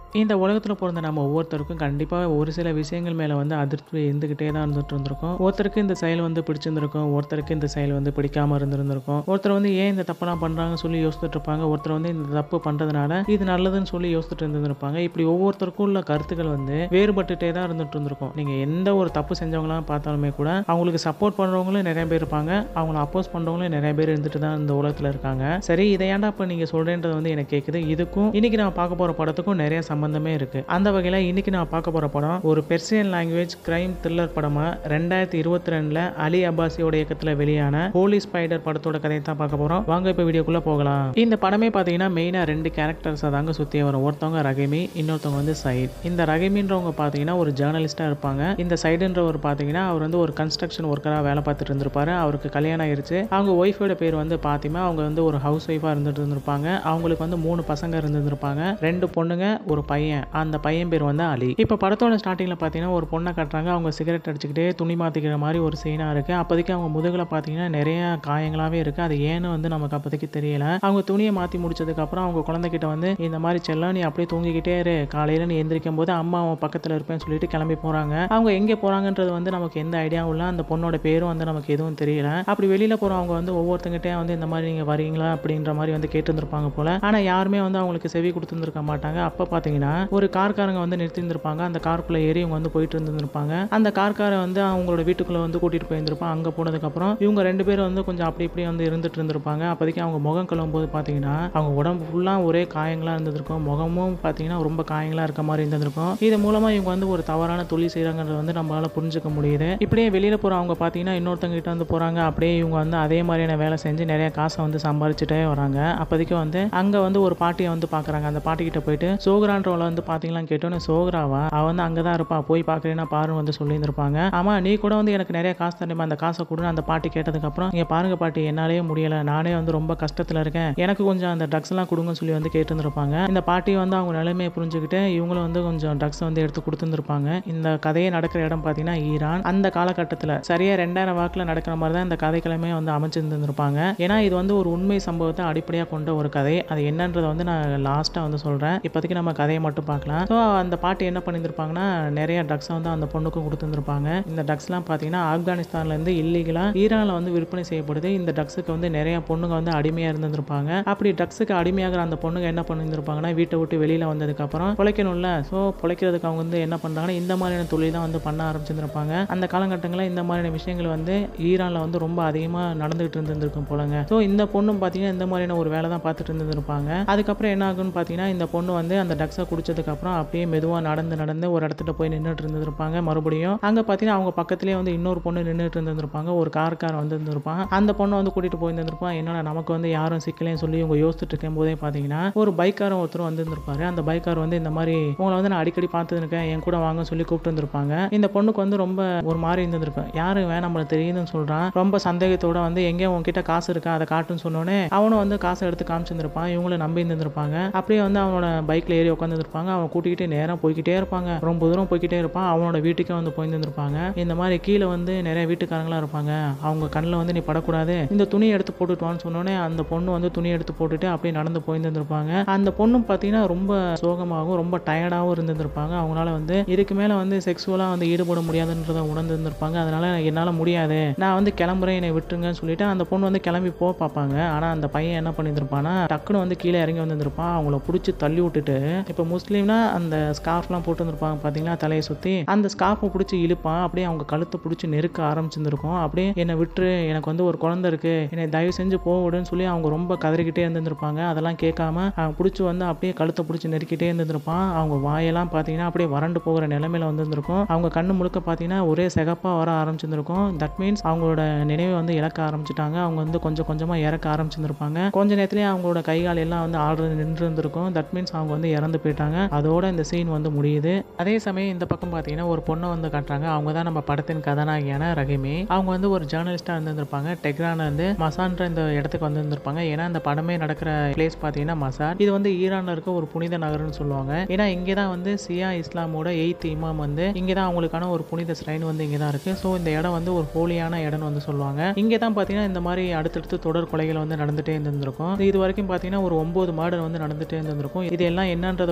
இந்த உலகத்தில் பிறந்த நம்ம ஒவ்வொருத்தருக்கும் கண்டிப்பாக ஒரு சில விஷயங்கள் மேலே வந்து அதிருப்தி இருந்துக்கிட்டே தான் இருந்துட்டு இருந்திருக்கும் ஒருத்தருக்கு இந்த செயல் வந்து பிடிச்சிருந்திருக்கும் ஒருத்தருக்கு இந்த செயல் வந்து பிடிக்காம இருந்திருந்திருக்கும் ஒருத்தர் வந்து ஏன் இந்த தப்பெல்லாம் பண்ணுறாங்கன்னு சொல்லி யோசிச்சுட்டு இருப்பாங்க ஒருத்தர் வந்து இந்த தப்பு பண்ணுறதுனால இது நல்லதுன்னு சொல்லி யோசிச்சுட்டு இருந்திருப்பாங்க இப்படி ஒவ்வொருத்தருக்கும் உள்ள கருத்துக்கள் வந்து வேறுபட்டுட்டே தான் இருந்துட்டு இருந்திருக்கும் நீங்கள் எந்த ஒரு தப்பு செஞ்சவங்களாம் பார்த்தாலுமே கூட அவங்களுக்கு சப்போர்ட் பண்ணுறவங்களும் நிறைய பேர் இருப்பாங்க அவங்கள அப்போஸ் பண்ணுறவங்களும் நிறைய பேர் இருந்துட்டு தான் இந்த உலகத்தில் இருக்காங்க சரி இதை ஏன்டா இப்போ நீங்கள் சொல்கிறேன்றது வந்து எனக்கு கேட்குது இதுக்கும் இன்னைக்கு நான் பார்க்க போகிற படத்துக்கும் நிறைய சம்பந்தமே இருக்கு அந்த வகையில் இன்னைக்கு நான் பார்க்க போகிற படம் ஒரு பெர்சியன் லாங்குவேஜ் கிரைம் த்ரில்லர் படமா ரெண்டாயிரத்தி இருபத்தி ரெண்டுல அலி அப்பாசியோட இயக்கத்தில் வெளியான ஹோலி ஸ்பைடர் படத்தோட கதையை தான் பார்க்க போகிறோம் வாங்க இப்போ வீடியோக்குள்ளே போகலாம் இந்த படமே பார்த்தீங்கன்னா மெயினாக ரெண்டு கேரக்டர்ஸை தாங்க சுற்றி வரும் ஒருத்தவங்க ரகிமி இன்னொருத்தவங்க வந்து சைட் இந்த ரகிமின்றவங்க பார்த்தீங்கன்னா ஒரு ஜேர்னலிஸ்ட்டாக இருப்பாங்க இந்த சைடுன்றவர் பார்த்தீங்கன்னா அவர் வந்து ஒரு கன்ஸ்ட்ரக்ஷன் ஒர்க்கராக வேலை பார்த்துட்டு இருந்திருப்பாரு அவருக்கு கல்யாணம் ஆயிருச்சு அவங்க ஒய்ஃபோட பேர் வந்து பாத்திமா அவங்க வந்து ஒரு ஹவுஸ் ஒய்ஃபாக இருந்துட்டு இருந்திருப்பாங்க அவங்களுக்கு வந்து மூணு பசங்க இருந்திருப்பாங்க ரெண்டு பொண்ணுங்க ஒரு பையன் அந்த பையன் பேர் வந்து அலி இப்போ படத்தோட ஸ்டார்டிங்கில் பார்த்தீங்கன்னா ஒரு பொண்ணை கட்டுறாங்க அவங்க சிகரெட் அடிச்சுக்கிட்டே துணி மாற்றிக்கிற மாதிரி ஒரு சீனாக இருக்குது அப்போதைக்கு அவங்க முதுகில் பார்த்தீங்கன்னா நிறைய காயங்களாகவே இருக்குது அது ஏன்னு வந்து நமக்கு அப்போதைக்கு தெரியல அவங்க துணியை மாற்றி முடிச்சதுக்கப்புறம் அவங்க குழந்தைகிட்ட வந்து இந்த மாதிரி செல்லம் நீ அப்படியே தூங்கிக்கிட்டே இரு காலையில் நீ எந்திரிக்கும் போது அம்மா அவன் பக்கத்தில் இருப்பேன்னு சொல்லிட்டு கிளம்பி போகிறாங்க அவங்க எங்கே போகிறாங்கன்றது வந்து நமக்கு எந்த ஐடியாவும் இல்லை அந்த பொண்ணோட பேரும் வந்து நமக்கு எதுவும் தெரியல அப்படி வெளியில் போகிறவங்க வந்து ஒவ்வொருத்தங்கிட்டே வந்து இந்த மாதிரி நீங்கள் வரீங்களா அப்படின்ற மாதிரி வந்து கேட்டுருந்துருப்பாங்க போல ஆனால் யாருமே வந்து அவங்களுக்கு செவி கொடுத்துருந்துருக்க மாட்டாங்க அப்போ பார்த்தீங்கன்னா ஒரு கார்காரங்க வந்து நிறுத்திருந்திருப்பாங்க அந்த காருக்குள்ளே ஏறி இவங்க வந்து போயிட்டு இருந்திருப்பாங்க அந்த கார்காரை வந்து அவங்களோட வீட்டுக்குள்ளே வந்து கூட்டிகிட்டு போயிருந்திருப்பாங்க அங்கே போனதுக்கப்புறம் இவங்க ரெண்டு பேரும் வந்து கொஞ்சம் அப்படி இப்படி வந்து இருந்துட்டு இருந்திருப்பாங்க அப்போதைக்கு அவங்க முகம் கழுவும் போது பார்த்தீங்கன்னா அவங்க உடம்பு ஃபுல்லாக ஒரே காயங்களாக இருந்திருக்கும் முகமும் பார்த்தீங்கன்னா ரொம்ப காயங்களாக இருக்க மாதிரி இருந்திருக்கும் இது மூலமாக இவங்க வந்து ஒரு தவறான தொழில் செய்கிறாங்கிறத வந்து நம்மளால புரிஞ்சுக்க முடியுது இப்படியே வெளியில் போகிறவங்க பார்த்தீங்கன்னா இன்னொருத்தங்க கிட்ட வந்து போகிறாங்க அப்படியே இவங்க வந்து அதே மாதிரியான வேலை செஞ்சு நிறைய காசை வந்து சம்பாரிச்சுட்டே வராங்க அப்போதைக்கு வந்து அங்கே வந்து ஒரு பாட்டியை வந்து பார்க்குறாங்க அந்த பாட்டிக்கிட்ட போயிட்டு சோகரான்றவளை வந்து பார்த்தீங்களான்னு கேட்டோன்னு சோகராவா அவ வந்து அங்கே தான் இருப்பா போய் பார்க்குறேன்னா பாருன்னு வந்து சொல்லியிருந்திருப்பாங்க ஆமாம் நீ கூட வந்து எனக்கு நிறைய காசு தரணுமா அந்த காசை கொடுன்னு அந்த பாட்டி கேட்டதுக்கப்புறம் இங்கே பாருங்க பாட்டி என்னாலே முடியலை நானே வந்து ரொம்ப கஷ்டத்தில் இருக்கேன் எனக்கு கொஞ்சம் அந்த ட்ரக்ஸ் எல்லாம் கொடுங்கன்னு சொல்லி வந்து கேட்டுருந்துருப்பாங்க இந்த பாட்டி வந்து அவங்க நிலைமையை புரிஞ்சுக்கிட்டு இவங்களும் வந்து கொஞ்சம் ட்ரக்ஸ் வந்து எடுத்து கொடுத்துருந்துருப்பாங்க இந்த கதையே நடக்கிற இடம் பார்த்தீங்கன்னா ஈரான் அந்த காலகட்டத்தில் சரியா ரெண்டாயிரம் வாக்கில் நடக்கிற மாதிரி தான் இந்த கதைக்கிழமை வந்து அமைச்சிருந்துருப்பாங்க ஏன்னா இது வந்து ஒரு உண்மை சம்பவத்தை அடிப்படையாக கொண்ட ஒரு கதை அது என்னன்றதை வந்து நான் லாஸ்ட்டாக வந்து சொல்கிறேன் இப்போதைக்கு நம்ம கதையை மட்டும் பார்க்கலாம் ஸோ அந்த பாட்டி என்ன பண்ணியிருந்திருப்பாங்கன்னா நிறைய ட்ரக்ஸை வந்து அந்த பொண்ணுக்கு கொடுத்துருந்துருப்பாங்க இந்த ட்ரக்ஸ்லாம் பார்த்தீங்கன்னா ஆப்கானிஸ்தான்லேருந்து இல்லீகலாக ஈரானில் வந்து விற்பனை செய்யப்படுது இந்த ட்ரக்ஸுக்கு வந்து நிறைய பொண்ணுங்க வந்து அடிமையாக இருந்திருப்பாங்க அப்படி ட்ரக்ஸுக்கு அடிமையாகிற அந்த பொண்ணுங்க என்ன பண்ணியிருந்திருப்பாங்கன்னா வீட்டை விட்டு வெளியில் வந்ததுக்கப்புறம் பிழைக்கணும்ல ஸோ பிழைக்கிறதுக்கு அவங்க வந்து என்ன பண்ணுறாங்கன்னா இந்த மாதிரியான தொழில் தான் வந்து பண்ண ஆரம்பிச்சிருந்திருப்பாங்க அந்த காலகட்டங்களில் இந்த மாதிரியான விஷயங்கள் வந்து ஈரானில் வந்து ரொம்ப அதிகமாக நடந்துகிட்டு இருந்திருக்கும் போலங்க ஸோ இந்த பொண்ணும் பார்த்தீங்கன்னா இந்த மாதிரியான ஒரு வேலை தான் பார்த்துட்டு இருந்திருப்பாங்க அதுக்கப்புறம் என்ன ஆகும்னு பார்த்தீங்கன்னா இந்த பொண்ணு வந்து அந்த ட்ரக்ஸை குடிச்சதுக்கப்புறம் அப்படியே மெதுவாக நடந்து நடந்து ஒரு இடத்துல போய் நின்றுட்டு இருந்திருப்பாங்க மறுபடியும் அங்கே பார்த்தீங்கன்னா அவங்க பக்கத்துலேயே வந்து இன்னொரு பொண்ணு நின்றுட்டு இருந்திருப்பாங்க ஒரு கார்கார் வந்து இருந்திருப்பான் அந்த பொண்ணை வந்து கூட்டிகிட்டு போயிருந்திருப்பான் என்னடா நமக்கு வந்து யாரும் சிக்கலையும் சொல்லி இவங்க யோசிச்சுட்டு இருக்கும் போதே பார்த்தீங்கன்னா ஒரு பைக்காரன் ஒருத்தர் வந்து இருந்திருப்பாரு அந்த பைக்கார் வந்து இந்த மாதிரி உங்களை வந்து நான் அடிக்கடி பார்த்து இருக்கேன் என் கூட வாங்க சொல்லி கூப்பிட்டு இருந்திருப்பாங்க இந்த பொண்ணுக்கு வந்து ரொம்ப ஒரு மாதிரி இருந்திருக்கும் யாரு வேணாம் நம்மளுக்கு தெரியுதுன்னு சொல்றான் ரொம்ப சந்தேகத்தோட வந்து எங்கே உன்கிட்ட காசு இருக்கா அதை காட்டுன்னு சொன்னோடனே அவனும் வந்து காசை எடுத்து காமிச்சிருந்திருப்பான் இவங்களும் நம்பி இருந்திருப்பாங்க அப்படியே வந்து அவனோட பைக்ல ஏறி உட்காந்துருப்பாங்க அவன் கூட்டிக்கிட்டு நேரம் போய்கிட்டே இருப்பாங்க ரொம்ப தூரம் போய்கிட்டே இருப்பான் அவனோட வீட்டுக்கே வந்து போயிருந்திருப்பாங்க இந்த மாதிரி கீழே வந்து நிறைய வீட்டுக்காரங்களா இருப்பாங்க அவங்க கண்ணில் வந்து நீ படக்கூடாது இந்த துணியை எடுத்து போட்டுட்டு வான்னு சொன்னோடனே அந்த பொண்ணு வந்து துணி எடுத்து போட்டுட்டு அப்படியே நடந்து போயிருந்திருப்பாங்க அந்த பொண்ணும் பார்த்தீங்கன்னா ரொம்ப சோகமாகவும் ரொம்ப டயர்டாகவும் இருந்திருப்பாங்க அவங்களால வந்து இதுக்கு மேலே வந்து செக்ஸுவலாக வந்து ஈடுபட முடியாதுன்றதை உணர்ந்திருந்திருப்பாங்க அதனால என்னால் முடியாது நான் வந்து கிளம்புறேன் என்னை விட்டுருங்கன்னு சொல்லிட்டு அந்த பொண்ணு வந்து கிளம்பி போக பார்ப்பாங்க ஆனால் அந்த பையன் என்ன பண்ணியிருந்திருப்பானா டக்குன்னு வந்து கீழே இறங்கி வந்திருப்பான் அவங்கள பிடிச்சி தள்ளி விட்டுட்டு இப்போ முஸ்லீம்னா அந்த ஸ்கார்ஃப்லாம் போட்டு வந்திருப்பாங்க பார்த்தீங்களா தலையை சுற்றி அந்த ஸ்கார்ஃபை பிடிச்சி இழுப்பான் அப்படியே அவங்க கழுத்தை பிடிச்சி நெருக்க ஆரம்பிச்சிருந்திருக்கும் அப்படியே என்னை விட்டுரு எனக்கு வந்து ஒரு குழந்தை இருக்கு என்னை தயவு செஞ்சு போக விடுன்னு சொல்லி அவங்க ரொம்ப கதறிக்கிட்டே இருந்திருப்பாங்க அதெல்லாம் கேட்காம அவன் பிடிச்சி வந்து அப்படியே கழுத்தை பிடிச்சி நெருக்கிட்டே இருந்திருப்பான் அவங்க வாயெல்லாம் பார்த்தீங்கன்னா அப்படியே வறண்டு போகிற நிலைமையில வந்திருந்திருக்கும் அவங்க கண்ணு முழுக்க பார்த்தீங்கன்னா ஒரே சிகப்பாக வர ஆரம்பிச்சிருந்திருக்கும் தட் மீன்ஸ் அவங்களோட நினைவை வந்து இழக்க ஆரம்பிச்சிட்டாங்க அவங்க வந்து கொஞ்சம் கொஞ்சமாக இறக்க ஆரம்பிச்சிருந்திருப்பாங்க கொஞ்ச நேரத்துலேயே அவங்களோட கை கால் எல்லாம் வந்து ஆடுறது நின்று இருந்திருக்கும் தட் மீன்ஸ் அவங்க வந்து இறந்து போயிட்டாங்க அதோட இந்த சீன் வந்து முடியுது அதே சமயம் இந்த பக்கம் பார்த்தீங்கன்னா ஒரு பொண்ணை வந்து காட்டுறாங்க அவங்க தான் நம்ம படத்தின் கதாநாயகியான ரஹிமி அவங்க வந்து ஒரு ஜேர்னலிஸ்டாக இருந்திருப்பாங்க டெக்ரான் வந்து மசான்ற இந்த இடத்துக்கு வந்து இருந்திருப்பாங்க ஏன்னா இந்த படமே நடக்கிற பிளேஸ் பார்த்தீங்கன்னா மசார் இது வந்து ஈரானில் இருக்க ஒரு புனித நகர்னு சொல்லுவாங்க ஏன்னா இங்கே தான் வந்து சியா இஸ்லாமோட எய்த் இமாம் வந்து இங்கே தான் அவங்களுக்கான ஒரு புனித ஸ்ரைன் வந்து இங்கே தான் இருக்குது ஸோ இந்த இடம் வந்து ஒரு ஹோலியான இடம்னு வந்து சொல்லுவாங்க இங்கே தான் பார்த்தீங்கன்னா இந்த மாதிரி அடுத்தடுத்து தொடர் கொலைகள் வந்து நடந்துட்டே இருந்திருக்கும் இது வரைக்கும் பார்த்தீங்கன்னா ஒரு ஒன்பது மாடல் வந்து நடந்துட்டே இருந்திருக்கும் இது எல்லாம் என்னன்றதை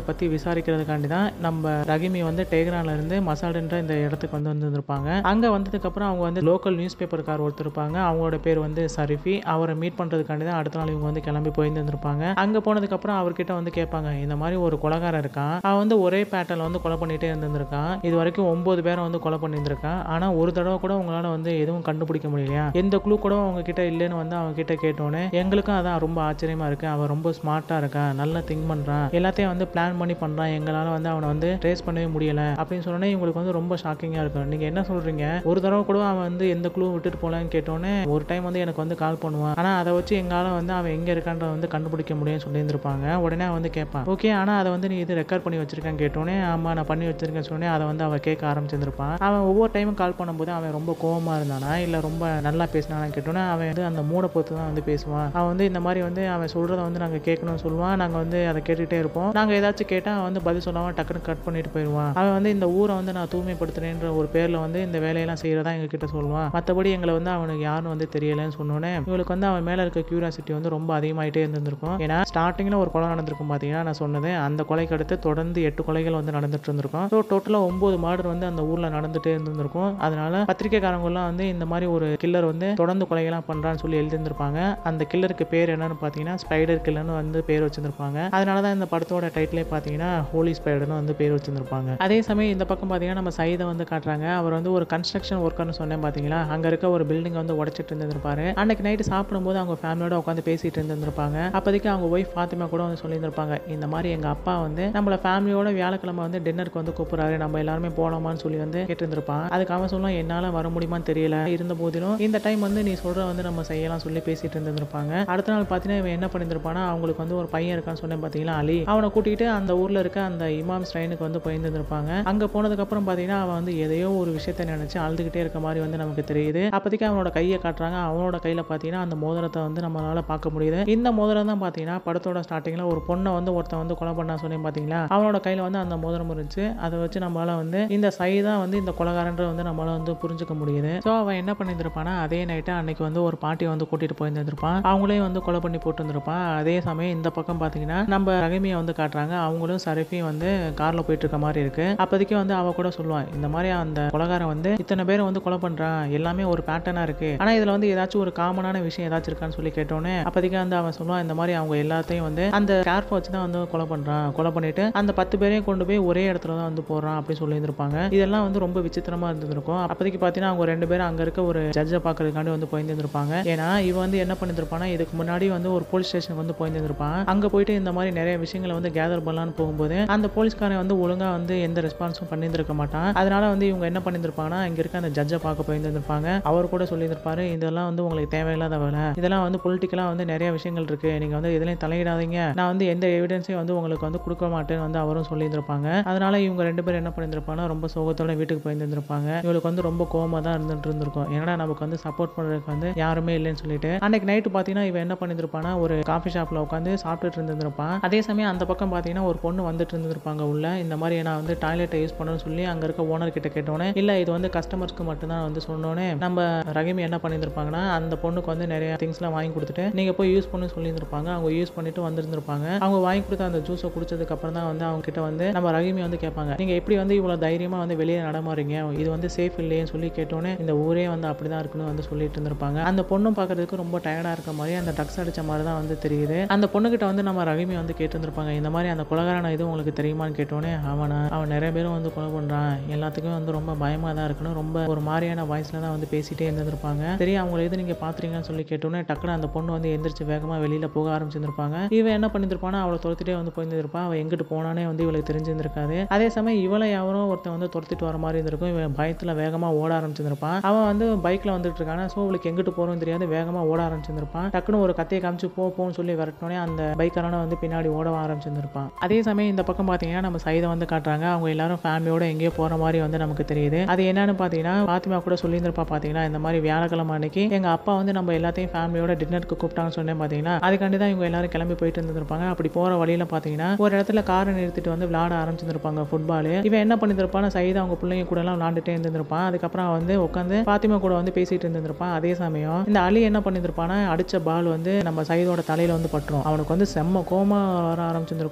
பற்றி விசாரிக்கிறதுக்காண்டி தான் நம்ம ரஹிமி வந்து டேகரான்ல இருந்து மசாடுன்ற இந்த இடத்துக்கு வந்து வந்திருப்பாங்க அங்கே வந்ததுக்கப்புறம் அவங்க வந்து லோக்கல் நியூஸ் பேப்பர்கார் ஒருத்தர் இருப்பாங்க அவங்களோட பேர் வந்து சரிஃபி அவரை மீட் பண்ணுறதுக்காண்டி தான் அடுத்த நாள் இவங்க வந்து கிளம்பி போயிருந்துருப்பாங்க அங்கே போனதுக்கப்புறம் அவர்கிட்ட வந்து கேட்பாங்க இந்த மாதிரி ஒரு கொலகாரன் இருக்கான் அவன் வந்து ஒரே பேட்டர்ல வந்து கொலை பண்ணிட்டே இருந்திருக்கான் இது வரைக்கும் ஒன்பது பேரை வந்து கொலை பண்ணியிருந்திருக்கான் ஆனால் ஒரு தடவை கூட உங்களால் வந்து எதுவும் கண்டுபிடிக்க முடியலையா எந்த குழு கூட அவங்க கிட்ட இல்லைன்னு வந்து அவங்க கிட்ட கேட்டோன்னே எங்களுக்கும் அதான் ரொம்ப ஆச்சரியமா இருக்கு அவன் ரொம்ப ஸ்மார்ட்டா இருக்கான் நல்லா திங்க் பண்றான் எல்லாத்தையும் வந்து பிளான் பண்ணி பண்றான் எங்களால வந்து அவனை வந்து ட்ரேஸ் பண்ணவே முடியல அப்படின்னு சொன்னோன்னே இவங்களுக்கு வந்து ரொம்ப ஷாக்கிங்கா இருக்கும் நீங்க என்ன சொல்றீங்க ஒரு தடவை கூட அவன் வந்து எந்த குழு விட்டுட்டு போலான்னு கேட்டோன்னே ஒரு டைம் வந்து எனக்கு வந்து கால் பண்ணுவான் ஆனா அதை வச்சு எங்களால வந்து அவன் எங்க இருக்கான்றத வந்து கண்டுபிடிக்க முடியும்னு சொல்லியிருந்திருப்பாங்க உடனே அவன் வந்து கேட்பான் ஓகே ஆனா அதை வந்து நீ இது ரெக்கார்ட் பண்ணி வச்சிருக்கேன் கேட்டோன்னே ஆமா நான் பண்ணி வச்சிருக்கேன் சொன்னே அதை வந்து அவன் கேட்க ஆரம்பிச்சிருந்திருப்பான் அவன் ஒவ்வொரு டைமும் கால் பண்ணும்போது அவன் ரொம்ப கோவமா இருந்தானா இல்ல ரொம்ப நல்லா பேசினானா கேட்டோன்னே அவன் வந்து அந்த மூடை பொறுத்து தான் வந்து பேசுவான் அவன் வந்து இந்த மாதிரி வந்து அவன் சொல்றத வந்து நாங்க கேட்கணும்னு சொல்லுவான் நாங்க வந்து அதை கேட்டுட்டே இருப்போம் நாங்க ஏதாச்சும் கேட்டா அவன் வந்து பதில் சொல்லாம டக்குன்னு கட் பண்ணிட்டு போயிடுவான் அவன் வந்து இந்த ஊரை வந்து நான் தூய்மைப்படுத்துறேன்ற ஒரு பேர்ல வந்து இந்த வேலையெல்லாம் செய்யறதா எங்க கிட்ட சொல்லுவான் மத்தபடி எங்களை வந்து அவனுக்கு யாருன்னு வந்து தெரியலன்னு சொன்னோன்னே இவளுக்கு வந்து அவன் மேல இருக்க கியூரியாசிட்டி வந்து ரொம்ப அதிகமாயிட்டே இருந்திருக்கும் ஏன்னா ஸ்டார்டிங்ல ஒரு கொலை நடந்திருக்கும் பாத்தீங்கன்னா நான் சொன்னது அந்த கொலைக்கு அடுத்து தொடர்ந்து எட்டு கொலைகள் வந்து நடந்துட்டு இருந்திருக்கும் ஸோ டோட்டலா ஒன்பது மர்டர் வந்து அந்த ஊர்ல நடந்துட்டே இருந்திருக்கும் அதனால பத்திரிக்கைக்காரங்க எல்லாம் வந்து இந்த மாதிரி ஒரு கில்லர் வந்து தொடர்ந்து கொலைகள்லாம் பண்றான்னு சொல்லி எழுதியிருந்திருப்பாங்க அந்த கில்லருக்கு பேர் என்னன்னு பார்த்தீங்கன்னா ஸ்பைடர் கில்லர்னு வந்து பேர் வச்சிருந்திருப்பாங்க அதனால தான் இந்த படத்தோட டைட்டிலே பார்த்தீங்கன்னா ஹோலி ஸ்பைடர்னு வந்து பேர் வச்சிருந்திருப்பாங்க அதே சமயம் இந்த பக்கம் பார்த்தீங்கன்னா நம்ம சைதை வந்து காட்டுறாங்க அவர் வந்து ஒரு கன்ஸ்ட்ரக்ஷன் ஒர்க்கர்னு சொன்னேன் பார்த்தீங்களா அங்கே இருக்க ஒரு பில்டிங் வந்து உடச்சிட்டு இருந்திருப்பாரு அன்னைக்கு நைட்டு சாப்பிடும்போது அவங்க ஃபேமிலியோட உட்காந்து பேசிட்டு இருந்திருப்பாங்க அப்போதைக்கு அவங்க ஒய்ஃப் ஃபாத்திமா கூட வந்து சொல்லியிருந்திருப்பாங்க இந்த மாதிரி எங்கள் அப்பா வந்து நம்மள ஃபேமிலியோட வியாழக்கிழமை வந்து டின்னருக்கு வந்து கூப்பிடுறாரு நம்ம எல்லாருமே போலாமான்னு சொல்லி வந்து கேட்டிருந்திருப்பான் அதுக்கு அவன் சொல்லுவான் என்னால் வர முடியுமான்னு தெரியல இருந்த போதிலும் இந்த டைம் வந்து நீ சொல்ற வந்து நம்ம செய்யலாம் சொல்லி பேசிட்டு இருந்திருப்பாங்க அடுத்த நாள் பார்த்தீங்கன்னா இவன் என்ன பண்ணியிருந்திருப்பானா அவங்களுக்கு வந்து ஒரு பையன் இருக்கான்னு சொன்னேன் பார்த்தீங்களா அலி அவனை கூட்டிகிட்டு அந்த ஊரில் இருக்க அந்த இமாம் ஸ்ட்ரைனுக்கு வந்து போயிருந்திருப்பாங்க அங்கே போனதுக்கப்புறம் பார்த்தீங்கன்னா அவன் வந்து எதையோ ஒரு விஷயத்த நினைச்சு அழுதுகிட்டே இருக்க மாதிரி வந்து நமக்கு தெரியுது அப்போதைக்கு அவனோட கையை காட்டுறாங்க அவனோட கையில் பார்த்தீங்கன்னா அந்த மோதிரத்தை வந்து நம்மளால பார்க்க முடியுது இந்த மோதிரம் தான் பார்த்தீங்கன்னா படத்தோட ஸ்டார்டிங்கில் ஒரு பொண்ணை வந்து ஒருத்தன் வந்து கொலை பண்ணா சொன்னேன் பார்த்தீங்களா அவனோட கையில் வந்து அந்த மோதிரம் இருந்துச்சு அதை வச்சு நம்மளால வந்து இந்த சை தான் வந்து இந்த கொலகாரன்ற வந்து நம்மளால வந்து புரிஞ்சுக்க முடியுது ஸோ அவன் என்ன பண்ணியிருந்திருப்பானா அதே நைட்டு அன்னைக்கு வந்து ஒரு பாட்டியை வந்து கூட்டிட்டு போயிருந்திருப்பான் அவங்களையும் வந்து கொலை பண்ணி போட்டு இருந்திருப்பான் அதே சமயம் இந்த பக்கம் பார்த்தீங்கன்னா நம்ம ரகமியை வந்து காட்டுறாங்க அவங்களும் சரஃபியும் வந்து கார்ல போயிட்டு இருக்க மாதிரி இருக்கு அப்போதைக்கு வந்து அவ கூட சொல்லுவான் இந்த மாதிரி அந்த கொலகாரன் வந்து இத்தனை பேரை வந்து கொலை பண்றான் எல்லாமே ஒரு பேட்டர்னா இருக்கு ஆனா இதுல வந்து ஏதாச்சும் ஒரு காமனான விஷயம் ஏதாச்சும் இருக்கான்னு சொல்லி கேட்டோன்னே அப்போதைக்கு வந்து அவன் சொல்லுவான் இந்த மாதிரி அவங்க எல்லாத்தையும் வந்து அந்த ஸ்கார்ஃப் வச்சு தான் வந்து கொலை பண்றான் கொலை பண்ணிட்டு அந்த பத்து பேரையும் கொண்டு போய் ஒரே இடத்துல தான் வந்து போடுறான் அப்படின்னு சொல்லியிருந்திருப்பாங்க இதெல்லாம் வந்து ரொம்ப விசித்திரமா இருந்திருக்கும் அப்போதைக்கு பார்த்தீங்கன்னா அவங்க ரெண்டு பேரும் அங்க இருக்க ஒரு ஜட்ஜை பார்க்கறதுக்காண்டி வந்து போயிருந்திருப்பாங்க ஏன்னா இவன் வந்து என்ன பண்ணியிருந்திருப்பானா இதுக்கு முன்னாடி வந்து ஒரு போலீஸ் ஸ்டேஷனுக்கு வந்து போயிருந்திருப்பான் அங்க போயிட்டு இந்த மாதிரி நிறைய விஷயங்களை வந்து கேதர் பண்ணலான்னு போகும்போது அந்த போலீஸ்காரன் வந்து ஒழுங்கா வந்து எந்த ரெஸ்பான்ஸும் பண்ணியிருந்திருக்க மாட்டான் அதனால வந்து இவங்க என்ன பண்ணியிருந்திருப்பாங்கன்னா இங்க இருக்க அந்த ஜட்ஜை பார்க்க போயிருந்திருப்பாங்க அவர் கூட சொல்லியிருப்பாரு இதெல்லாம் வந்து உங்களுக்கு தேவையில்லாத வேலை இதெல்லாம் வந்து பொலிட்டிக்கலாக வந்து நிறைய விஷயங்கள் இருக்கு நீங்க வந்து இதுலயும் தலையிடாதீங்க நான் வந்து எந்த எவிடன்ஸையும் வந்து உங்களுக்கு வந்து கொடுக்க மாட்டேன்னு வந்து அவரும் சொல்லியிருந்திருப்பாங்க அதனால இவங்க ரெண்டு பேரும் என்ன பண்ணியிருந்திருப்பாங்கன்னா ரொம்ப சோகத்தோட வீட்டுக்கு போயிருந்திருப்பாங்க இவளுக்கு வந்து ரொம்ப கோவமா தான் இருந்துட்டு இருந்திருக்கும் ஏன்னா நமக்கு வந்து சப்போர்ட் பண்றதுக்கு வந்து யாருமே இல்லைன்னு சொல்லிட்டு அன்னைக்கு நைட்டு பார்த்தீங்கன்னா இவன் என்ன பண்ணியிருந்திருப்பானா ஒரு காஃபி ஷாப்ல உட்காந்து சாப்பிட்டுட்டு இருந்திருப்பான் அதே சமயம் அந்த பக்கம் பார்த்தீங்கன்னா ஒரு பொண்ணு வந்துட்டு இருந்திருப்பாங்க உள்ள இந்த மாதிரி நான் வந்து டாய்லெட்டை யூஸ் பண்ணணும்னு சொல்லி அங்க இருக்க ஓனர் கிட்ட கேட்டோன்னே இல்ல இது வந்து கஸ்டமர்ஸ்க்கு மட்டும்தான் வந்து சொன்னோன்னே நம்ம ரகிமி என்ன பண்ணியிருந்திருப்பாங்கன்னா அந்த பொண்ணுக்கு வந்து நிறைய திங்ஸ்லாம் வாங்கி கொடுத்துட்டு நீங்க போய் யூஸ் பண்ணு சொல்லியிருந்திருப்பாங்க அவங்க யூஸ் பண்ணிட்டு வந்திருந்திருப்பாங்க அவங்க வாங்கி கொடுத்த அந்த ஜூஸை குடிச்சதுக்கு அப்புறம் தான் வந்து அவங்க கிட்ட வந்து நம்ம ரகிமி வந்து கேட்பாங்க நீங்க எப்படி வந்து இவ்வளவு தைரியமா வந்து வெளியே நடமாறீங்க இது வந்து சேஃப் இல்லையேன்னு சொல்லி கேட்டோன்னே இந்த ஊரே வந்து அப்படிதான் இருக்குன்னு வந்து சொல்லிட்டு இருந்திருப்பாங்க அந்த பொண்ணும் பார்க்கறதுக்கு ரொம்ப டயர்டா இருக்க மாதிரி அந்த ட்ரக்ஸ் அடிச்ச மாதிரி தான் வந்து தெரியுது அந்த பொண்ணுகிட்ட வந்து நம்ம ரகிமி வந்து கேட்டிருந்திருப்பாங்க இந்த மாதிரி அந்த கொலகாரன இது உங்களுக்கு தெரியுமான்னு கேட்டோன்னே அவனா அவன் நிறைய பேரும் வந்து கொலை பண்றான் எல்லாத்துக்குமே வந்து ரொம்ப பயமா தான் இருக்கணும் ரொம்ப ஒரு மாதிரியான வாய்ஸ்ல தான் வந்து பேசிட்டே இருந்திருப்பாங்க சரி அவங்கள எது நீங்க பாத்துறீங்கன்னு சொல்லி கேட்டோன்னே டக்குனு அந்த பொண்ணு வந்து எந்திரிச்சு வேகமா வெளியில போக ஆரம்பிச்சிருந்திருப்பாங்க இவன் என்ன பண்ணிருப்பானா அவளை துரத்திட்டே வந்து போயிருந்திருப்பான் அவன் எங்கிட்டு போனானே வந்து இவளுக்கு தெரிஞ்சிருந்திருக்காது அதே சமயம் இவளை யாரோ ஒருத்தன் வந்து துரத்திட்டு வர மாதிரி இருந்திருக்கும் இவன் பயத்துல வேகமா ஓட ஆரம்பிச்சிருந்திருப்பான் அவன் வந்து பைக்ல வந்துட்டு இருக்கான ஸோ அவளுக்கு எங்கிட்டு போறோம்னு தெரியாது வேகமா ஓட ஆரம்பிச்சிருந்திருப்பான் டக்குனு ஒரு கத்தையை காமிச்சு போ போன்னு சொல்லி விரட்டினோடனே அந்த பைக்காரனை வந்து பின்னாடி ஓட ஆரம்பிச்சிருந்திருப்பான் அதே சமயம் இந்த பக்கம் பார்த்தீங்கன்னா நம்ம சைதை வந்து காட்டுறாங்க அவங்க எல்லாரும் ஃபேமிலியோட எங்கேயோ போற மாதிரி வந்து நமக்கு தெரியுது அது என்னன்னு பார்த்தீங்கன்னா பாத்திமா கூட சொல்லியிருந்திருப்பா பார்த்தீங்கன்னா இந்த மாதிரி வியாழக்கிழமை அன்னைக்கு எங்க அப்பா வந்து நம்ம எல்லாத்தையும் ஃபேமிலியோட டின்னருக்கு கூப்பிட்டாங்கன்னு சொன்னேன் பார்த்தீங்கன்னா அதுக்காண்டி தான் இவங்க எல்லாரும் கிளம்பி போயிட்டு இருந்திருப்பாங்க அப்படி போற வழியில பார்த்தீங்கன்னா ஒரு இடத்துல காரை நிறுத்திட்டு வந்து விளையாட ஆரம்பிச்சிருந்திருப்பாங்க ஃபுட்பால் இவன் என்ன பண்ணியிருப்பான் சைதா அவங்க பிள்ளைங்க கூட எல்லாம் விளாண்டுட்டே இருந்திருப்பான் அதுக்கப்புறம் அவன் வந்து உட்காந்து பாத்திமா கூட வந்து பேசிட்டு இருந்திருப்பான் அதே சமயம் இந்த அலி என்ன பண்ணியிருப்பானா அடிச்ச பால் வந்து நம்ம சைதோட தலையில வந்து பட்டுரும் அவனுக்கு வந்து செம்ம கோமா வர ஆரம்பிச்சிருந்திருக்கும் அவன் என்ன